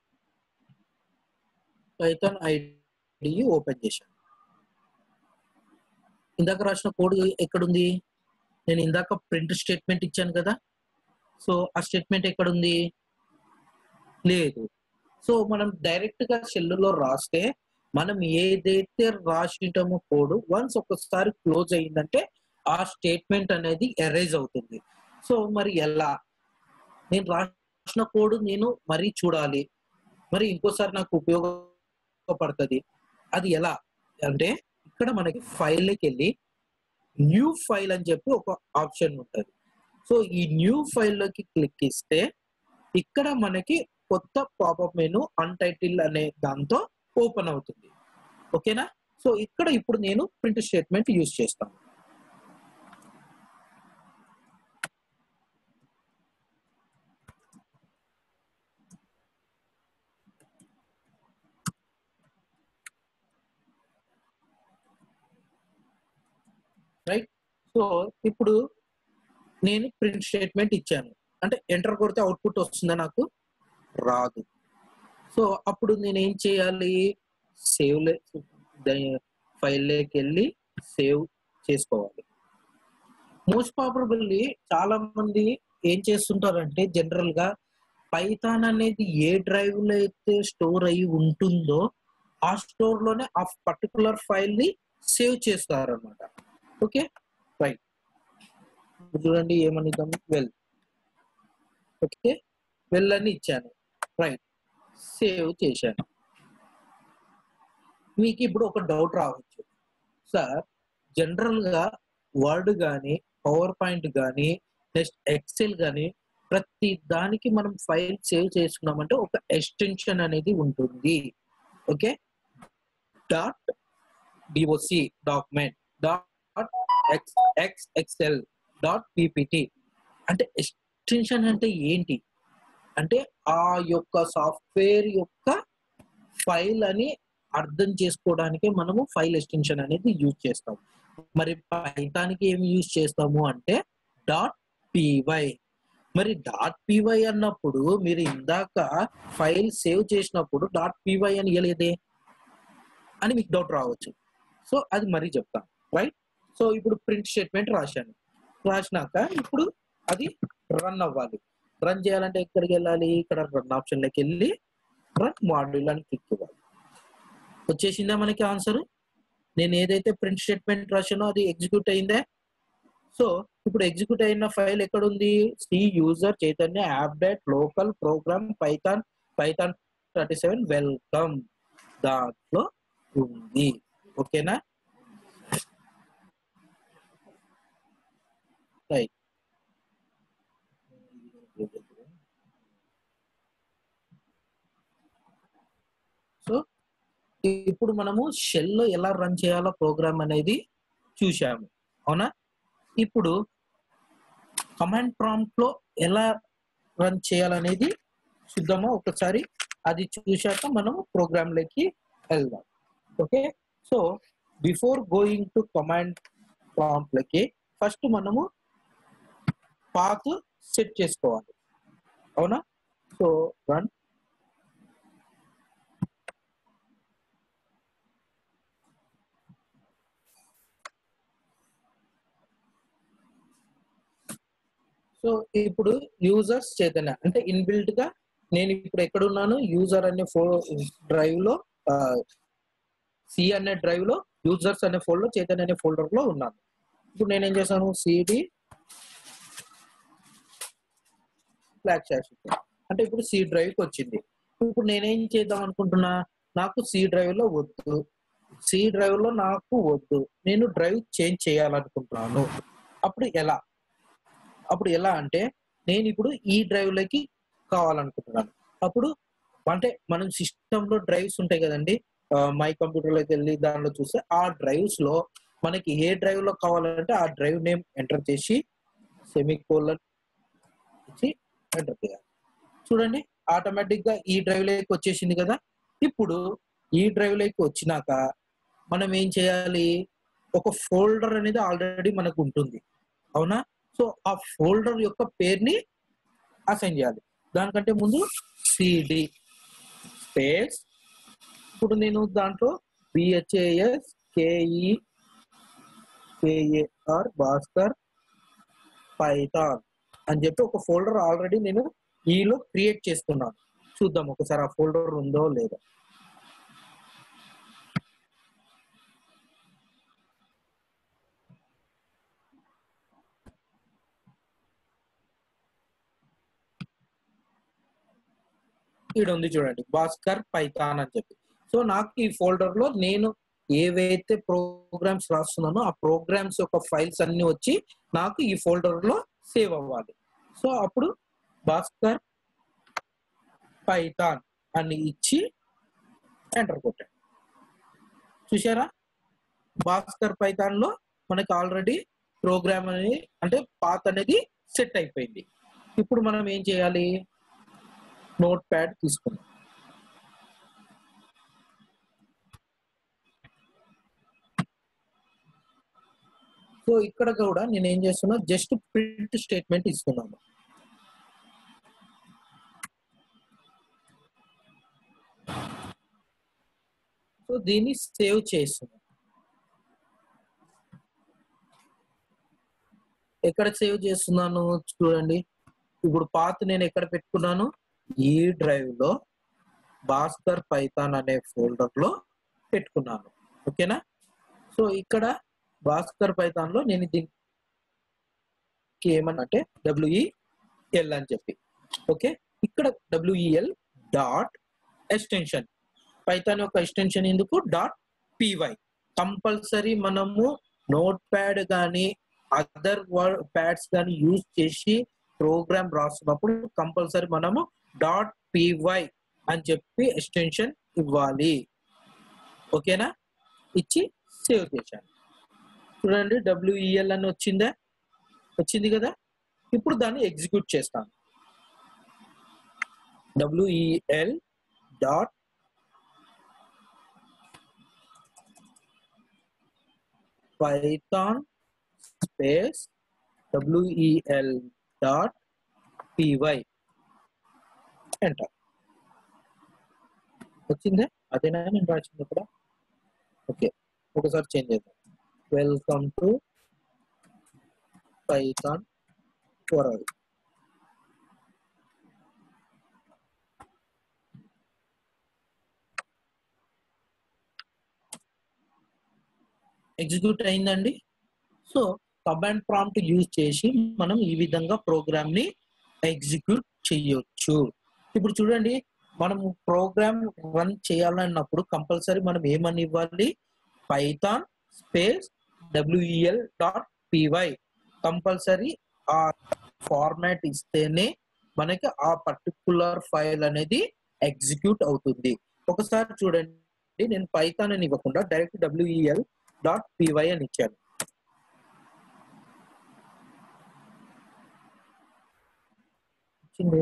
పైథాన్ ఐడి ఓపెన్ చేశాను ఇందాక రాసిన కోడ్ ఎక్కడుంది నేను ఇందాక ప్రింట్ స్టేట్మెంట్ ఇచ్చాను కదా సో ఆ స్టేట్మెంట్ ఎక్కడుంది లేదు సో మనం డైరెక్ట్ గా షెల్లులో రాస్తే మనం ఏదైతే రాసింటామో కోడ్ వన్స్ ఒకసారి క్లోజ్ అయిందంటే ఆ స్టేట్మెంట్ అనేది ఎరేజ్ అవుతుంది సో మరి ఎలా నేను రాసిన కోడ్ నేను మరీ చూడాలి మరి ఇంకోసారి నాకు ఉపయోగపడుతుంది అది ఎలా అంటే ఇక్కడ మనకి ఫైల్కి వెళ్ళి న్యూ ఫైల్ అని చెప్పి ఒక ఆప్షన్ ఉంటుంది సో ఈ న్యూ ఫైల్లోకి క్లిక్ ఇస్తే ఇక్కడ మనకి కొత్త పాపప్ మెను అన్టైటిల్ అనే దాంతో ఓపెన్ అవుతుంది ఓకేనా సో ఇక్కడ ఇప్పుడు నేను ప్రింట్ స్టేట్మెంట్ యూజ్ చేస్తాను రైట్ సో ఇప్పుడు నేను ప్రింట్ స్టేట్మెంట్ ఇచ్చాను అంటే ఎంటర్ కొడితే అవుట్పుట్ వస్తుందా నాకు రాదు సో అప్పుడు నేను ఏం చేయాలి సేవ్ ఫైల్లోకి వెళ్ళి సేవ్ చేసుకోవాలి మోస్ట్ ప్రాబబుల్లీ చాలా మంది ఏం చేస్తుంటారంటే జనరల్ గా పైథాన్ అనేది ఏ డ్రైవ్ లో అయితే స్టోర్ అయ్యి ఉంటుందో ఆ స్టోర్ లోనే ఆ పర్టికులర్ ఫైల్ ని సేవ్ చేస్తారన్నమాట ఓకే రైట్ చూడండి ఏమని వెల్ ఓకే వెల్ అని ఇచ్చాను రైట్ సేవ్ చేశాను మీకు ఇప్పుడు ఒక డౌట్ రావచ్చు సార్ జనరల్ గా వర్డ్ కానీ పవర్ పాయింట్ కానీ నెక్స్ట్ ఎక్సెల్ కానీ ప్రతి దానికి మనం ఫైల్ సేవ్ చేసుకున్నామంటే ఒక ఎక్స్టెన్షన్ అనేది ఉంటుంది okay dot D O C document dot X X X L dot P P T అంటే ఎక్స్టెన్షన్ అంటే ఏంటి అంటే ఆ యొక్క సాఫ్ట్వేర్ యొక్క ఫైల్ అని అర్థం చేసుకోవడానికి మనము ఫైల్ ఎక్స్టెన్షన్ అనేది యూజ్ చేస్తాం మరి పైతానికి ఏమి యూజ్ చేస్తాము అంటే డాట్ పివై మరి డాట్ పివై అన్నప్పుడు మీరు ఇందాక ఫైల్ సేవ్ చేసినప్పుడు డాట్ పివై అని ఇవ్వలేదే అని మీకు డౌట్ రావచ్చు సో అది మరీ చెప్తాను రైట్ సో ఇప్పుడు ప్రింట్ స్టేట్మెంట్ రాశాను రాసినాక ఇప్పుడు అది రన్ అవ్వాలి రన్ చేయాలంటే ఎక్కడికి వెళ్ళాలి ఇక్కడ రన్ ఆప్షన్లోకి వెళ్ళి రన్ మాడ్యూల్ అని క్లిక్ ఇవ్వాలి వచ్చేసిందా మనకి ఆన్సర్ నేను ఏదైతే ప్రింట్ స్టేట్మెంట్ రాశానో అది ఎగ్జిక్యూట్ అయిందే సో ఇప్పుడు ఎగ్జిక్యూట్ అయిన ఫైల్ ఎక్కడ ఉంది C user Chaitanya app data local program Python Python thirty seven welcome దాంట్లో ఉంది ఓకేనా రైట్ సో ఇప్పుడు మనము షెల్ లో ఎలా రన్ చేయాలో ప్రోగ్రామ్ అనేది చూసాము అవునా ఇప్పుడు కమాండ్ ప్రాంప్ట్ లో ఎలా రన్ చేయాలనేది చూద్దామా ఒకసారి అది చూశాక మనం ప్రోగ్రామ్ లోకి వెళ్దాం okay so before going to command prompt లకి ఫస్ట్ మనము పాత్ సెట్ చేసుకోవాలి అవునా సో రన్ సో ఇప్పుడు యూజర్స్ చైతన్య అంటే ఇన్బిల్ట్ గా నేను ఇప్పుడు ఎక్కడ ఉన్నాను యూజర్ అనే ఫో డ్రైవ్ లో సి అనే డ్రైవ్ లో యూజర్స్ అనే ఫోల్డర్ చైతన్య అనే ఫోల్డర్ లో ఉన్నాను ఇప్పుడు నేను ఏం చేశాను సిడి ఫ్లాగ్ షాష్ అంటే ఇప్పుడు సి డ్రైవ్ కి వచ్చింది ఇప్పుడు నేనేం చేద్దాం అనుకుంటున్నా నాకు సి డ్రైవ్ లో వద్దు సి డ్రైవ్ లో నాకు వద్దు నేను డ్రైవ్ చేంజ్ చేయాలనుకుంటున్నాను అప్పుడు ఎలా అప్పుడు ఎలా అంటే నేను ఇప్పుడు ఈ డ్రైవ్ లోకి కావాలనుకుంటున్నాను అప్పుడు అంటే మనం సిస్టమ్ లో డ్రైవ్స్ ఉంటాయి కదండి మై కంప్యూటర్ లోకి వెళ్ళి దానిలో చూస్తే ఆ డ్రైవ్స్ లో మనకి ఏ డ్రైవ్ లో కావాలంటే ఆ డ్రైవ్ నేమ్ ఎంటర్ చేసి సెమీ కోలన్ ఇచ్చి ఎంటర్ చేయాలి చూడండి ఆటోమేటిక్ గా ఈ డ్రైవ్ లోకి వచ్చేసింది కదా ఇప్పుడు ఈ డ్రైవ్ లోకి వచ్చినాక మనం ఏం చేయాలి ఒక ఫోల్డర్ అనేది ఆల్రెడీ మనకు ఉంటుంది అవునా సో ఆ ఫోల్డర్ యొక్క పేరుని అసైన్ చేయాలి దానికంటే ముందు సిడి స్పేస్ ఇప్పుడు నేను దాంట్లో BHAS KE KAR Bhaskar Python అని చెప్పి ఒక ఫోల్డర్ ఆల్రెడీ నేను ఈలో క్రియేట్ చేసుకున్నాను చూద్దాం ఒకసారి ఆ ఫోల్డర్ ఉందో లేదో ఇక్కడ ఉంది చూడండి భాస్కర్ పైథాన్ అని చెప్పి సో నాకు ఈ ఫోల్డర్ లో నేను ఏవైతే ప్రోగ్రామ్స్ రాస్తున్నానో ఆ ప్రోగ్రామ్స్ యొక్క ఫైల్స్ అన్ని వచ్చి నాకు ఈ ఫోల్డర్ లో సేవ్ అవ్వాలి సో అప్పుడు భాస్కర్ పైథాన్ అని ఇచ్చి ఎంటర్ కొట్టాను చూసారా భాస్కర్ పైథాన్ లో మనకి ఆల్రెడీ ప్రోగ్రామ్ అనేది అంటే పాత్ అనేది సెట్ అయిపోయింది ఇప్పుడు మనం ఏం చేయాలి నోట్ ప్యాడ్ తీసుకున్నాం సో ఇక్కడ కూడా నేను ఏం చేస్తున్నా జస్ట్ ప్రింట్ స్టేట్మెంట్ ఇస్తున్నాను సో దీన్ని సేవ్ చేస్తున్నాను ఎక్కడ సేవ్ చేస్తున్నాను చూడండి ఇప్పుడు పాత్ నేను ఎక్కడ పెట్టుకున్నాను ఈ డ్రైవ్ లో భాస్కర్ పైథాన్ అనే ఫోల్డర్ లో పెట్టుకున్నాను ఓకేనా సో ఇక్కడ భాస్కర్ పైథాన్ లో నేను దీనికి ఏమన్నంటే డబ్ల్యూఈఎల్ అని చెప్పి ఓకే ఇక్కడ డబ్ల్యూఈఎల్ డాట్ ఎక్స్టెన్షన్ పైథాన్ యొక్క ఎక్స్టెన్షన్ ఎందుకు డాట్ పీవై కంపల్సరీ మనము నోట్ ప్యాడ్ కానీ అదర్ వర్డ్ ప్యాడ్స్ కానీ యూజ్ చేసి ప్రోగ్రామ్ రాస్తున్నప్పుడు కంపల్సరీ మనము డాట్ పీవై అని చెప్పి ఎక్స్టెన్షన్ ఇవ్వాలి ఓకేనా ఇచ్చి సేవ్ చేశాను చూడండి డబ్ల్యూఈఎల్ అని వచ్చిందా వచ్చింది కదా ఇప్పుడు దాన్ని ఎగ్జిక్యూట్ చేస్తాను WEL dot Python space WEL dot PY enter వచ్చిందే అదేనా నేను రాసింది ఇక్కడ ఓకే ఒకసారి చేంజ్ చేద్దాం వెల్కమ్ టు పైథాన్ ఫోరల్ ఎగ్జిక్యూట్ అయిందండి సో కమాండ్ ప్రాంప్ట్ యూజ్ చేసి మనం ఈ విధంగా ప్రోగ్రామ్ ని ఎగ్జిక్యూట్ చేయొచ్చు ఇప్పుడు చూడండి మనం ప్రోగ్రామ్ రన్ చేయాలన్నప్పుడు కంపల్సరీ మనం ఏమని ఇవ్వాలి Python space WEL dot PY compulsory ఆ ఫార్మాట్ ఇస్తేనే మనకి ఆ పర్టికులర్ ఫైల్ అనేది ఎగ్జిక్యూట్ అవుతుంది ఒకసారి చూడండి నేను పైథాన్ అని ఇవ్వకుండా డైరెక్ట్ డబ్ల్యూఈఎల్ డాట్ పివై అని ఇచ్చాను వచ్చింది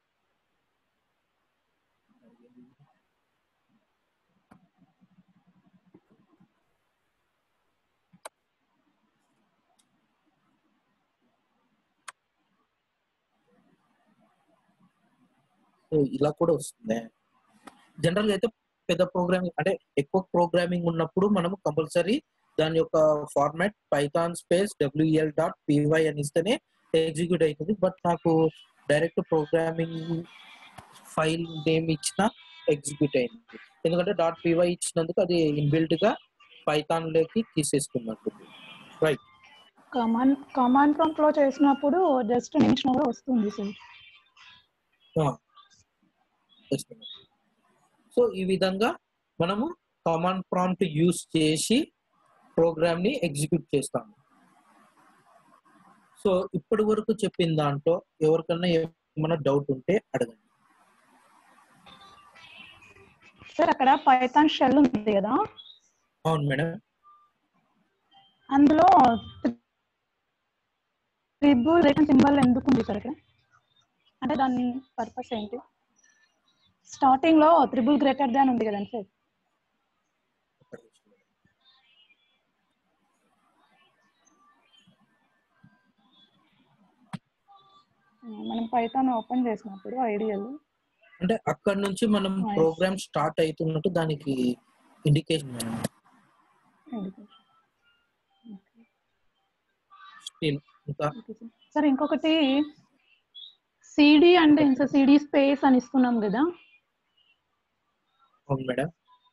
సో ఇలా కూడా వస్తుంది జనరల్ గా అయితే పెద్ద ప్రోగ్రామింగ్ అంటే ఎక్కువ ప్రోగ్రామింగ్ ఉన్నప్పుడు మనము కంపల్సరీ దాని యొక్క format Python space WL dot PY అని ఇస్తేనే ఎగ్జిక్యూట్ అవుతుంది బట్ నాకు డైరెక్ట్ ప్రోగ్రామింగ్ ఫైల్ నేమ్ ఇచ్చిన ఎగ్జిక్యూట్ అయింది ఎందుకంటే డాట్ పివై ఇచ్చినందుకు అది ఇన్బిల్ట్ గా పైథాన్ లోకి తీసేసుకున్నట్టు రైట్ కమాండ్ కమాండ్ ప్రాంప్ట్ లో చేసినప్పుడు జస్ట్ నిమిషం కూడా వస్తుంది సార్ సో ఈ విధంగా మనము కమాండ్ ప్రాంప్ట్ యూస్ చేసి ప్రోగ్రామ్ ని ఎగ్జిక్యూట్ చేస్తాము సో ఇప్పటి వరకు చెప్పిన దాంట్లో ఎవరికన్నా ఏమైనా డౌట్ ఉంటే అడగండి సార్ అక్కడ పైథాన్ షెల్ ఉంది కదా అవును మేడం అందులో ట్రిబుల్ రిటర్న్ సింబల్ ఎందుకు ఉంది సార్ ఇక్కడ అంటే దాని పర్పస్ ఏంటి స్టార్టింగ్ లో త్రిబుల్ గ్రేటర్ దాన్ ఉంది కదండి సార్ మనం పైథాన్ ఓపెన్ చేసినప్పుడు ఐడియల్ అంటే అక్కడ నుంచి మనం Nice. ప్రోగ్రామ్ స్టార్ట్ అవుతున్నట్టు దానికి ఇండికేషన్ మేడం Still ఇంకా సార్ ఇంకొకటి సిడి అంటే ఇంకా సిడి స్పేస్ అని ఇస్తున్నాం కదా అవును madam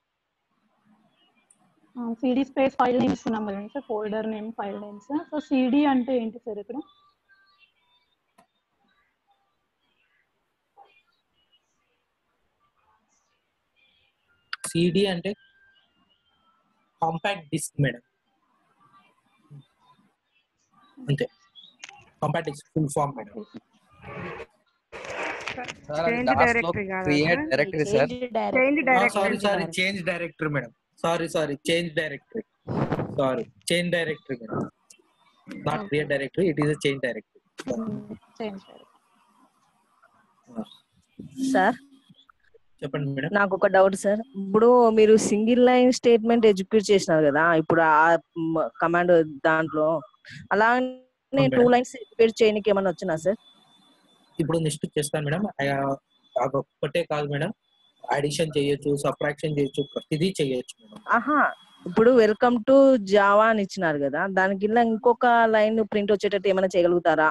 CD space file name ఇస్తున్నాం కదండి sir folder name file names so CD అంటే ఏంటి సార్ ఇక్కడ సిడి అంటే కాంపాక్ట్ డిస్క్ మేడం అంతే compact disc full form madam sir అది Change DOS లో directory కాదా create sir? Directory sir change direct sorry sorry change directory madam sorry sorry change directory sorry change directory madam not create directory it is change directory change sir చెప్పండి మేడం నాకు ఒక డౌట్ సార్ ఇప్పుడు మీరు సింగిల్ లైన్ స్టేట్మెంట్ ఎగ్జిక్యూట్ చేసినారు కదా ఇప్పుడు ఆ కమాండ్ దాంట్లో అలానే అవును టూ మేడం. లైన్స్ ఎక్స్పెక్ట్ చేయడానికి ఏమైనా వచ్చినా సార్ ఇప్పుడు నెక్స్ట్ చేస్తాను మేడం అది ఒక్కటే కాదు మేడం అడిషన్ చేయొచ్చు సబ్ట్రాక్షన్ చేయొచ్చు ప్రతిదీ చేయొచ్చు మేడం ఆహా ఇప్పుడు వెల్కమ్ టు జావా అని ఇచ్చినారు కదా దాని కింద ఇంకొక లైన్ ప్రింట్ వచ్చేటట్టు ఏమైనా చేయగలుగుతారా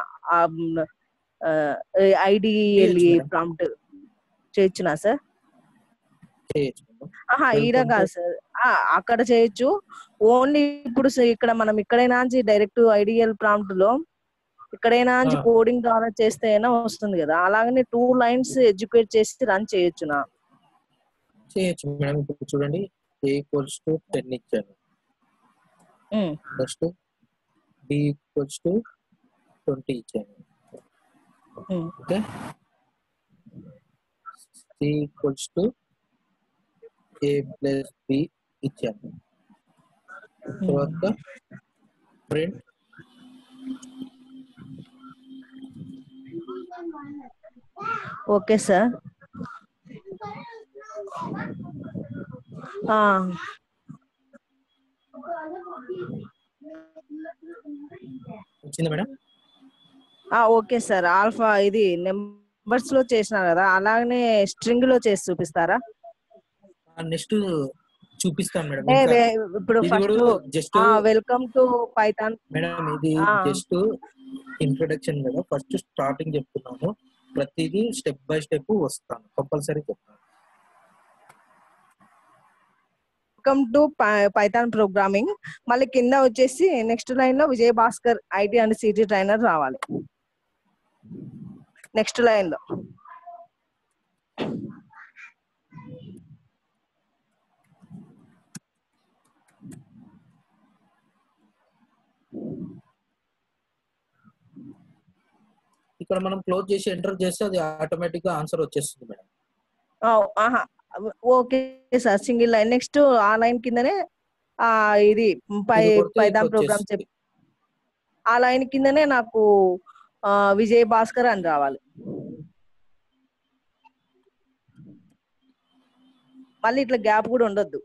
ఐడిఎల్ఈ చేయొచ్చు మేడం. ప్రాంప్ట్ చేయొచ్చునా సార్ చేయొచ్చు మేడం ఆహా ఈడ Welcome కాదు to- సార్ ఆ, అక్కడ చేయొచ్చు ఓన్లీ ఇప్పుడు స- ఇక్కడ మనం ఇక్కడైనా డైరెక్ట్ ఐడియల్ ప్రాంప్ట్ లో ఇక్కడైనా ఆ. కోడింగ్ ద్వారా చేస్తే అయినా వస్తుంది కదా అలాగనే టూ లైన్స్ ఎడ్యుకేట్ చేసి రన్ చేయొచ్చునా చేయొచ్చు మేడం ఇప్పుడు చూడండి ఏ ఈక్వల్స్ టు టెన్ ఇచ్చాను um, next B equals to twenty ఇచ్చాను um, okay C equals to A plus B ఇచ్చాను తర్వాత ప్రింట్ ఓకే సార్ ఆ, వచ్చింది మేడం ఆ, ఓకే సార్ ఆల్ఫా ఇది నెంబర్స్ లో చేసినారు కదా అలాగనే స్ట్రింగ్ లో చేసి చూపిస్తారా నెక్స్ట్ చూపిస్తాను మేడం ఏ, ఇంకా వే- ఇప్పుడు ఇది ఫస్ట్ కూడా just welcome to Python madam ఇది ఆ. జస్ట్ ఇంట్రొడక్షన్ కదా ఫస్ట్ స్టార్టింగ్ చెప్తున్నాను ప్రతిదీ స్టెప్ బై స్టెప్ వస్తాను కంపల్సరీ చెప్తాను వెల్కమ్ టు పైథాన్ ప్రోగ్రామింగ్ మళ్ళీ కింద వచ్చేసి నెక్స్ట్ లైన్ లో Vijay Bhaskar IT and city trainer రావాలి నెక్స్ట్ లైన్ లో ఇక్కడ మనం క్లోజ్ చేసి ఎంటర్ చేస్తే అది ఆటోమేటిక్ గా ఆన్సర్ వచ్చేస్తుంది మేడం ఆ, ఆహా okay sir single line next ఆ లైన్ కిందనే ఆ ఇది పై ఇది కొడితే పైథాన్ ఇది ప్రోగ్రామ్ వచ్చేస్తుంది. చెప్పి ఆ లైన్ కిందనే నాకు ఆ, విజయ్ భాస్కర్ అని రావాలి మళ్ళీ ఇట్లా గ్యాప్ కూడా ఉండొద్దు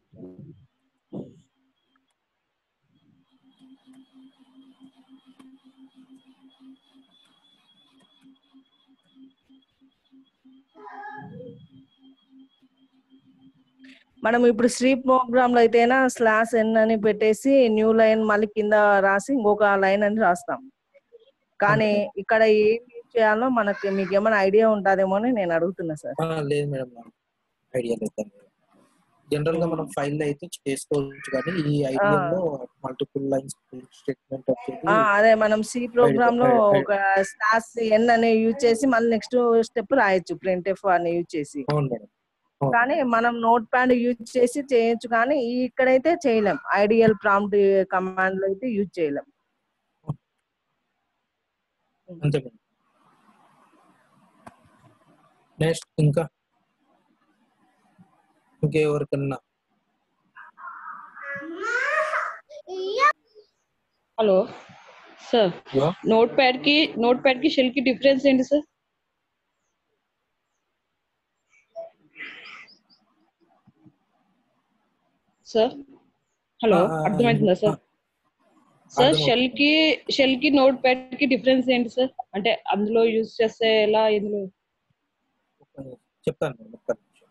మనం ఇప్పుడు శ్రీ ప్రోగ్రామ్ లో అయితేనా స్లాష్ ఎన్ అని పెట్టేసి న్యూ లైన్ మళ్ళీ కింద రాసి ఇంకొక లైన్ అని రాస్తాం కానీ ఇక్కడ ఏం యూజ్ చేయాలో మనకి మీకు ఏమైనా ఐడియా ఉంటుందేమో అని నేను అడుగుతున్నా సార్ ఆ, లేదు మేడం ఐడియా లేదు జనరల్ గా మనం ఫైల్ లో అయితే చేసుకోవచ్చు కానీ ఈ ఐడియాలో మల్టిపుల్ లైన్స్ స్టేట్మెంట్ వచ్చేది ఆ, అదే మనం సి ప్రోగ్రామ్ లో ఐడి- ఒక స్లాష్ ఎన్ అని యూజ్ చేసి మళ్ళీ నెక్స్ట్ స్టెప్ రాయొచ్చు ప్రింట్ ఎఫ్ అని యూజ్ చేసి అవును మేడం అవును. కానీ మనం నోట్ ప్యాడ్ యూజ్ చేసి చేయొచ్చు కానీ ఈ ఇక్కడైతే చేయలేం ఐడియల్ ప్రాంప్ట్ కమాండ్ లో అయితే యూజ్ చేయలేం అంతే మేడం నెక్స్ట్ ఇంకా ఇంకెవరికన్నా hello sir yeah? Notepad కి నోట్ ప్యాడ్ కి షెల్ కి డిఫరెన్స్ ఏంటి సార్ సార్ హలో ఆ, ఆ, అర్థమవుతుందా సార్ ఆ. సార్ అర్థమవుతుంది. షెల్ కి షెల్ కి నోట్ ప్యాడ్ కి డిఫరెన్స్ ఏంటి సార్ అంటే అందులో యూజ్ చేస్తే ఎలా ఇందులో ఒక్క నిమిషం. చెప్తాను మేడం ఒక్క నిమిషం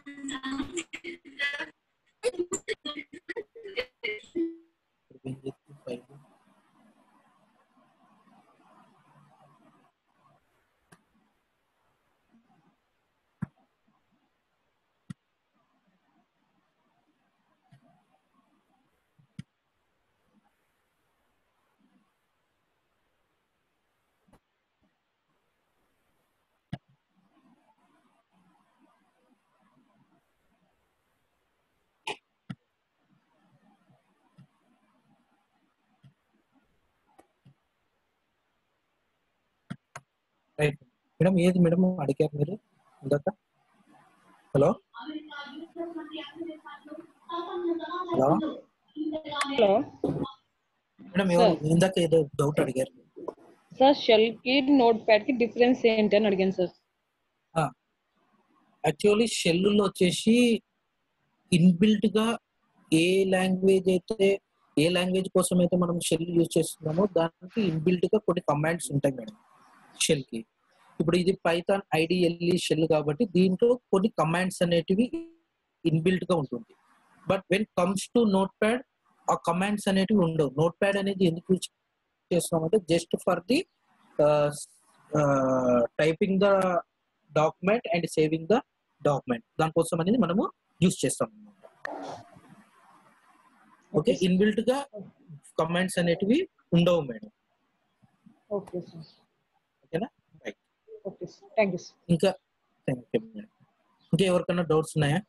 రైట్ మేడం ఏది మేడం అడిగారు మీరు ఇందాక హలో హలో హలో మేడం ఎవరు ఇందాక ఏదో డౌట్ అడిగారు సార్ షెల్ కి నోట్ ప్యాడ్ కి డిఫరెన్స్ ఏంటి అని అడిగాను సార్ యాక్చువల్లీ షెల్లులో వచ్చేసి ఇన్బిల్ట్ గా ఏ లాంగ్వేజ్ అయితే ఏ లాంగ్వేజ్ కోసం అయితే మనం షెల్ యూజ్ చేస్తున్నామో దానికి ఇన్బిల్ట్ గా కొన్ని కమాండ్స్ ఉంటాయి మేడం షెల్ కి ఇప్పుడు ఇది పైథాన్ ఐడిఎల్ఈ షెల్ కాబట్టి దీంట్లో కొన్ని కమాండ్స్ అనేటివి ఇన్బిల్ట్ గా ఉంటుంది but when comes to notepad ఆ కమాండ్స్ అనేటివి ఉండవు నోట్ ప్యాడ్ అనేది ఎందుకు యూజ్ చేస్తున్నామంటే just for the typing the document and saving the document దానికోసం అనేది మనము యూజ్ చేస్తాం అనమాట ఓకే ఇన్బిల్ట్ గా కమాండ్స్ అనేటివి ఉండవు మేడం ఓకే సార్ ఓకేనా right okay sir thank you sir ఇంకా థ్యాంక్ యూ మేడం ఇంకా ఎవరికైనా డౌట్స్ ఉన్నాయా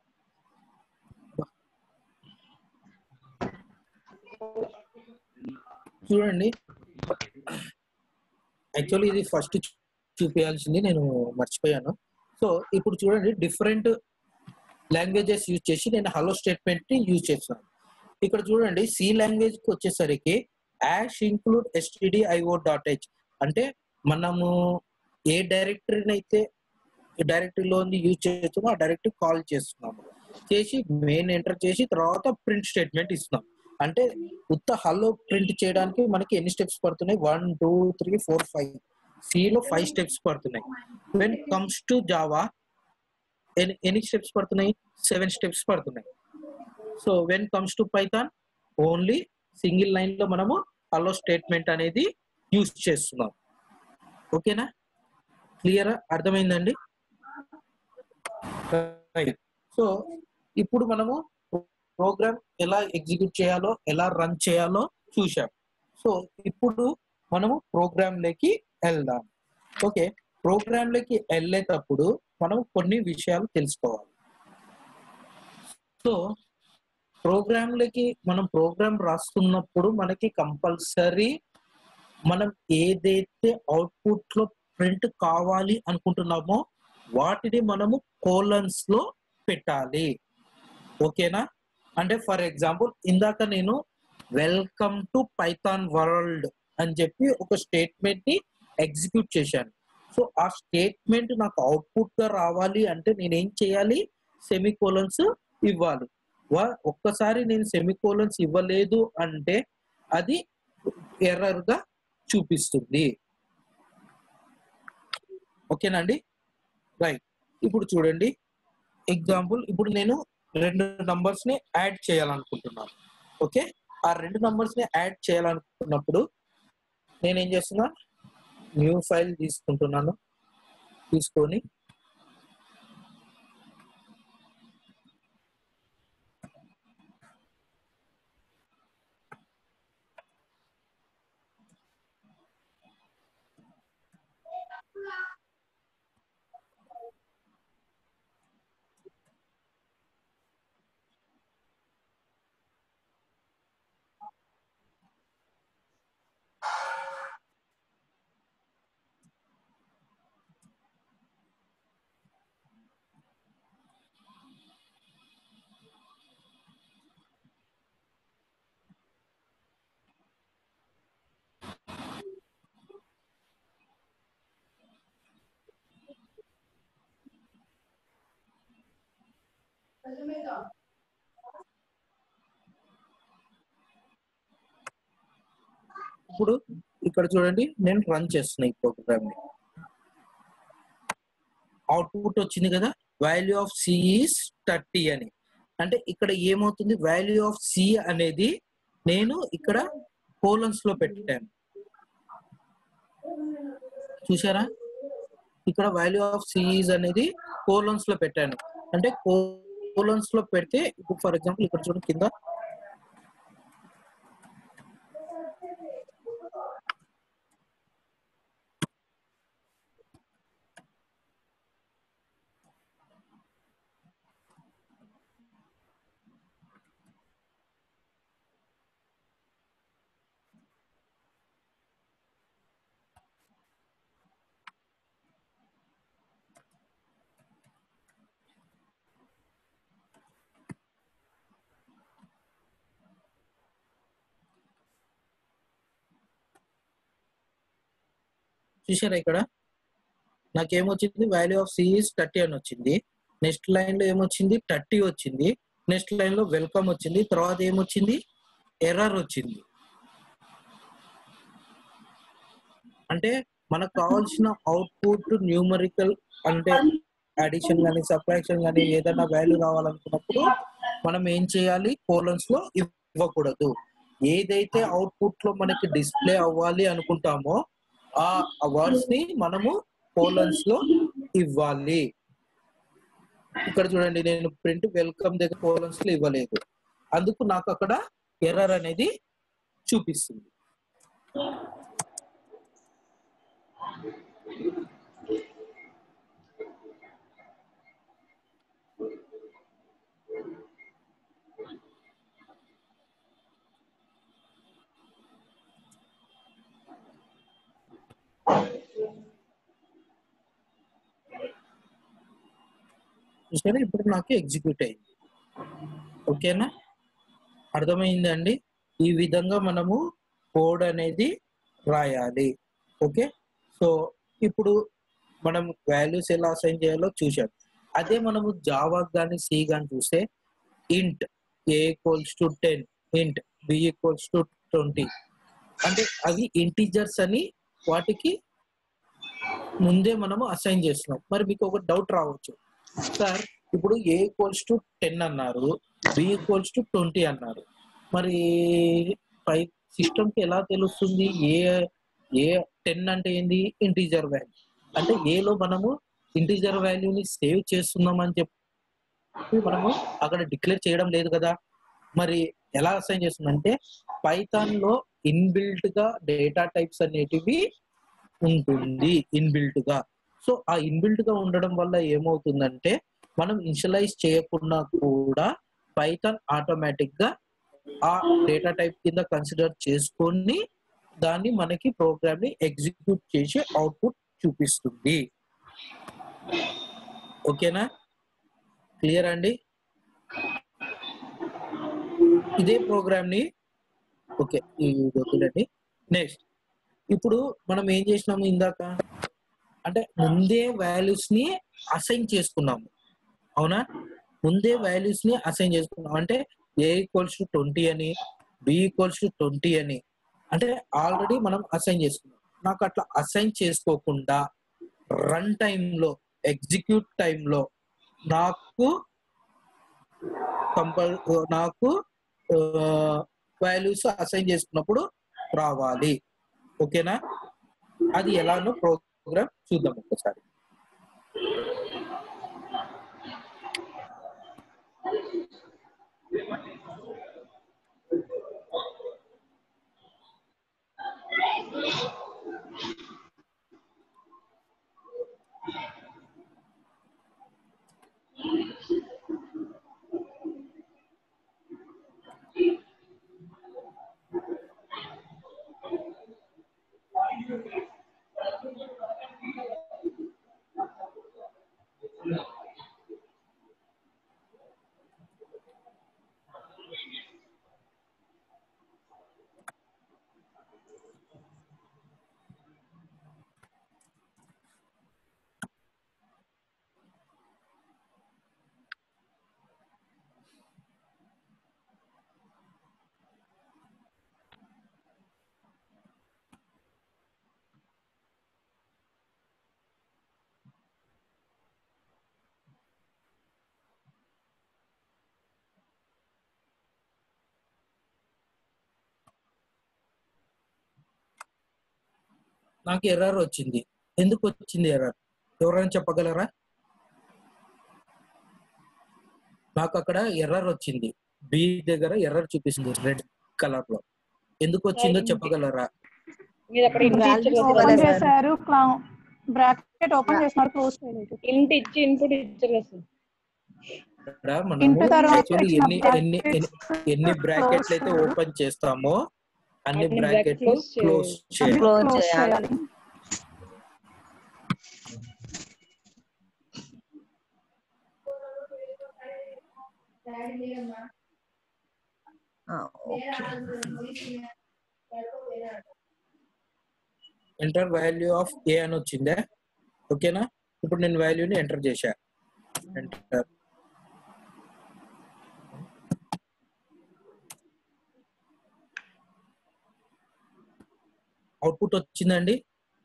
చూడండి యాక్చువల్లీ ఇది ఫస్ట్ చూపించాల్సింది నేను మర్చిపోయాను సో ఇప్పుడు చూడండి డిఫరెంట్ లాంగ్వేజెస్ యూజ్ చేసి నేను హలో స్టేట్మెంట్ ని యూజ్ చేస్తున్నాను ఇక్కడ చూడండి సి లాంగ్వేజ్ కి వచ్చేసరికి hash include STD IO dot H అంటే మనము ఏ డైరెక్టరీని అయితే డైరెక్టరీలో యూజ్ చేస్తామో ఆ డైరెక్టరీ కాల్ చేస్తున్నాము చేసి మెయిన్ ఎంటర్ చేసి తర్వాత ప్రింట్ స్టేట్మెంట్ ఇస్తున్నాం అంటే ఉత్త హలో ప్రింట్ చేయడానికి మనకి ఎన్ని స్టెప్స్ పడుతున్నాయి one two three four five లో ఫైవ్ స్టెప్స్ పడుతున్నాయి వెన్ కమ్స్ టు జావా ఎన్ని ఎన్ని స్టెప్స్ పడుతున్నాయి సెవెన్ స్టెప్స్ పడుతున్నాయి so when comes to Python only single line లో మనము హలో స్టేట్మెంట్ అనేది యూజ్ చేస్తున్నాం ఓకేనా క్లియర్ అర్థమైందండి సో ఇప్పుడు మనము ప్రోగ్రామ్ ఎలా ఎగ్జిక్యూట్ చేయాలో ఎలా రన్ చేయాలో చూసాం సో ఇప్పుడు మనము ప్రోగ్రామ్ లోకి వెళ్దాం ఓకే ప్రోగ్రామ్ లోకి వెళ్ళేటప్పుడు మనం కొన్ని విషయాలు తెలుసుకోవాలి సో ప్రోగ్రామ్ లోకి మనం ప్రోగ్రామ్ రాస్తున్నప్పుడు మనకి కంపల్సరీ మనం ఏదైతే అవుట్పుట్ లో ప్రింట్ కావాలి అనుకుంటున్నామో వాటిని మనము కోలన్స్ లో పెట్టాలి ఓకేనా అంటే ఫర్ ఎగ్జాంపుల్ ఇందాక నేను వెల్కమ్ టు పైథాన్ వరల్డ్ అని చెప్పి ఒక స్టేట్మెంట్ ని ఎగ్జిక్యూట్ చేశాను సో ఆ స్టేట్మెంట్ నాకు అవుట్పుట్ గా రావాలి అంటే నేను ఏం చేయాలి సెమికోలన్స్ ఇవ్వాలి వా- ఒక్కసారి నేను సెమికోలన్స్ ఇవ్వలేదు అంటే అది ఎర్రర్ గా చూపిస్తుంది ఓకేనండి రైట్ ఇప్పుడు చూడండి ఎగ్జాంపుల్ ఇప్పుడు నేను రెండు నంబర్స్ ని యాడ్ చేయాలనుకుంటున్నాను ఓకే ఆ రెండు నంబర్స్ ని యాడ్ చేయాలనుకున్నప్పుడు నేనేం చేస్తున్నా న్యూ ఫైల్ తీసుకుంటున్నాను తీసుకొని ఇప్పుడు ఇక్కడ చూడండి నేను రన్ చేస్తున్నా ఈ ప్రోగ్రామ్ ని అవుట్పుట్ వచ్చింది కదా value of C is thirty అని అంటే ఇక్కడ ఏమవుతుంది వాల్యూ ఆఫ్ సి అనేది నేను ఇక్కడ కోలన్స్ లో పెట్టాను చూసారా ఇక్కడ వాల్యూ ఆఫ్ సిఈస్ అనేది కోలన్స్ లో పెట్టాను అంటే కోలన్స్ లో పెడితే ఇప్పుడు ఫర్ ఎగ్జాంపుల్ ఇక్కడ చూడండి కింద చూసారా ఇక్కడ నాకేమొచ్చింది వాల్యూ ఆఫ్ సిఈస్ థర్టీ అని వచ్చింది నెక్స్ట్ లైన్ లో ఏమొచ్చింది థర్టీ వచ్చింది నెక్స్ట్ లైన్ లో వెల్కమ్ వచ్చింది తర్వాత ఏమొచ్చింది ఎర్రర్ వచ్చింది అంటే మనకు కావాల్సిన అవుట్పుట్ న్యూమరికల్ అంటే అడిషన్ కానీ సబ్ట్రాక్షన్ కానీ ఏదైనా వాల్యూ కావాలనుకున్నప్పుడు మనం ఏం చేయాలి కోలన్స్ లో ఇవ్వకూడదు ఏదైతే అవుట్పుట్ లో మనకి డిస్ప్లే అవ్వాలి అనుకుంటామో ఆ వర్డ్స్ ని మనము కోలన్స్ లో ఇవ్వాలి ఇక్కడ చూడండి నేను ప్రింట్ వెల్కమ్ దగ్గర కోలన్స్ లో ఇవ్వలేదు అందుకు నాకు అక్కడ ఎర్రర్ అనేది చూపిస్తుంది చూసారా ఇప్పుడు నాకు ఎగ్జిక్యూట్ అయింది ఓకేనా అర్థమైందండి ఈ విధంగా మనము కోడ్ అనేది రాయాలి ఓకే సో ఇప్పుడు మనం వాల్యూస్ ఎలా అసైన్ చేయాలో చూసాం అదే మనము జావా కానీ సి కానీ చూస్తే int A equals to ten int B equals to twenty అంటే అవి ఇంటీజర్స్ అని వాటికి ముందే మనము అసైన్ చేస్తున్నాం మరి మీకు ఒక డౌట్ రావచ్చు సార్ ఇప్పుడు ఏ ఈక్వల్స్ టు టెన్ అన్నారు బి ఈక్వల్స్ టు ట్వంటీ అన్నారు మరి పై సిస్టమ్ కి ఎలా తెలుస్తుంది ఏ ఏ టెన్ అంటే ఏంది ఇంటీజర్ వాల్యూ అంటే ఏలో మనము ఇంటీజర్ వాల్యూని సేవ్ చేస్తున్నాం అని చెప్పి మనము అక్కడ డిక్లేర్ చేయడం లేదు కదా మరి ఎలా అసైన్ చేస్తుందంటే పైథాన్ లో ఇన్బిల్ట్ గా డేటా టైప్స్ అనేటివి ఉంటుంది ఇన్బిల్ట్ గా సో ఆ ఇన్బిల్ట్ గా ఉండడం వల్ల ఏమవుతుందంటే మనం ఇనిషియలైజ్ చేయకుండా కూడా పైథాన్ ఆటోమేటిక్ గా ఆ డేటా టైప్ కింద కన్సిడర్ చేసుకొని దాన్ని మనకి ప్రోగ్రామ్ ని ఎగ్జిక్యూట్ చేసి అవుట్పుట్ చూపిస్తుంది ఓకేనా క్లియర్ అండి ఇదే ప్రోగ్రామ్ ని ఓకే ఇది వద్దులేండి నెక్స్ట్ ఇప్పుడు మనం ఏం చేసినాము ఇందాక అంటే ముందే వాల్యూస్ ని అసైన్ చేసుకున్నాము అవునా ముందే వాల్యూస్ ని అసైన్ చేసుకున్నాం అంటే ఏ ఈక్వల్స్ టు ట్వంటీ అని బి ఈక్వల్స్ టు ట్వంటీ అని అంటే ఆల్రెడీ మనం అసైన్ చేసుకున్నాం నాకు అట్లా అసైన్ చేసుకోకుండా రన్ టైంలో ఎగ్జిక్యూట్ టైంలో నాకు కంపల్ నాకు వాల్యూస్ అసైన్ చేసుకున్నప్పుడు రావాలి ఓకేనా అది ఎలానో ప్రోగ్రామ్ చూద్దాం ఒకసారి నాకు ఎర్రర్ వచ్చింది ఎందుకు వచ్చింది ఎర్రర్ ఎవరైనా చెప్పగలరా నాకు అక్కడ ఎర్రర్ వచ్చింది బి దగ్గర ఎర్రర్ చూపిస్తుంది రెడ్ కలర్ లో ఎందుకు వచ్చిందో చెప్పగలరా మీరు అక్కడ ఇంటి Values ఇచ్చారు ఇవ్వలేదు ఓపెన్ sir. చేశారు బ్రాకెట్ ఓపెన్ చేసినారు క్లోజ్ చేయలేదు ఇంటి ఇచ్చి ఇన్పుట్ ఇచ్చారు కదా సార్ ఇక్కడ మనము ఇంటూ తర్వాత యాక్చువల్లీ ఇచ్చిన ఎన్ని ఎన్ని ఎన్ని- ఎన్ని బ్రాకెట్లు అయితే close ఓపెన్ చేస్తామో అన్ని అన్ని బ్రాకెట్లు brackets క్లోజ్ అన్ని చేయాలి Close close చేయాలి. చేయాలి ఆ, okay enter value of A అని వచ్చిందే ఓకేనా ఇప్పుడు నేను వాల్యూని ఎంటర్ చేశా ఎంటర్ అవుట్పుట్ వచ్చిందండి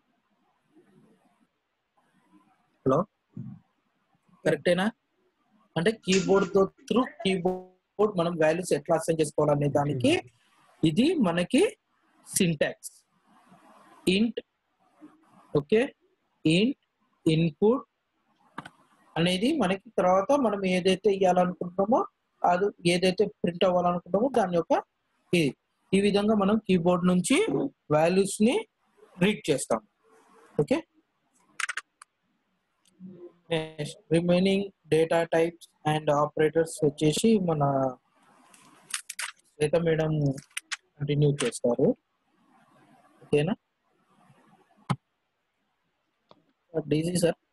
హలో కరెక్టేనా అంటే కీబోర్డ్ తో త్రూ కీబోర్డ్ మనం వాల్యూస్ ఎట్లా అసైన్ చేసుకోవాలనే దానికి ఇది మనకి సింటాక్స్ ఇంట్ ఓకే ఇంట్ ఇన్పుట్ అనేది మనకి తర్వాత మనం ఏదైతే ఇవ్వాలనుకుంటున్నామో అది ఏదైతే ప్రింట్ అవ్వాలనుకుంటామో దాని యొక్క ఇది ఈ విధంగా మనం కీబోర్డ్ నుంచి వాల్యూస్ ని రీడ్ చేస్తాం okay remaining data types and operators వచ్చేసి మన శ్వేత మేడం కంటిన్యూ చేస్తారు ఓకేనా డీజీ సార్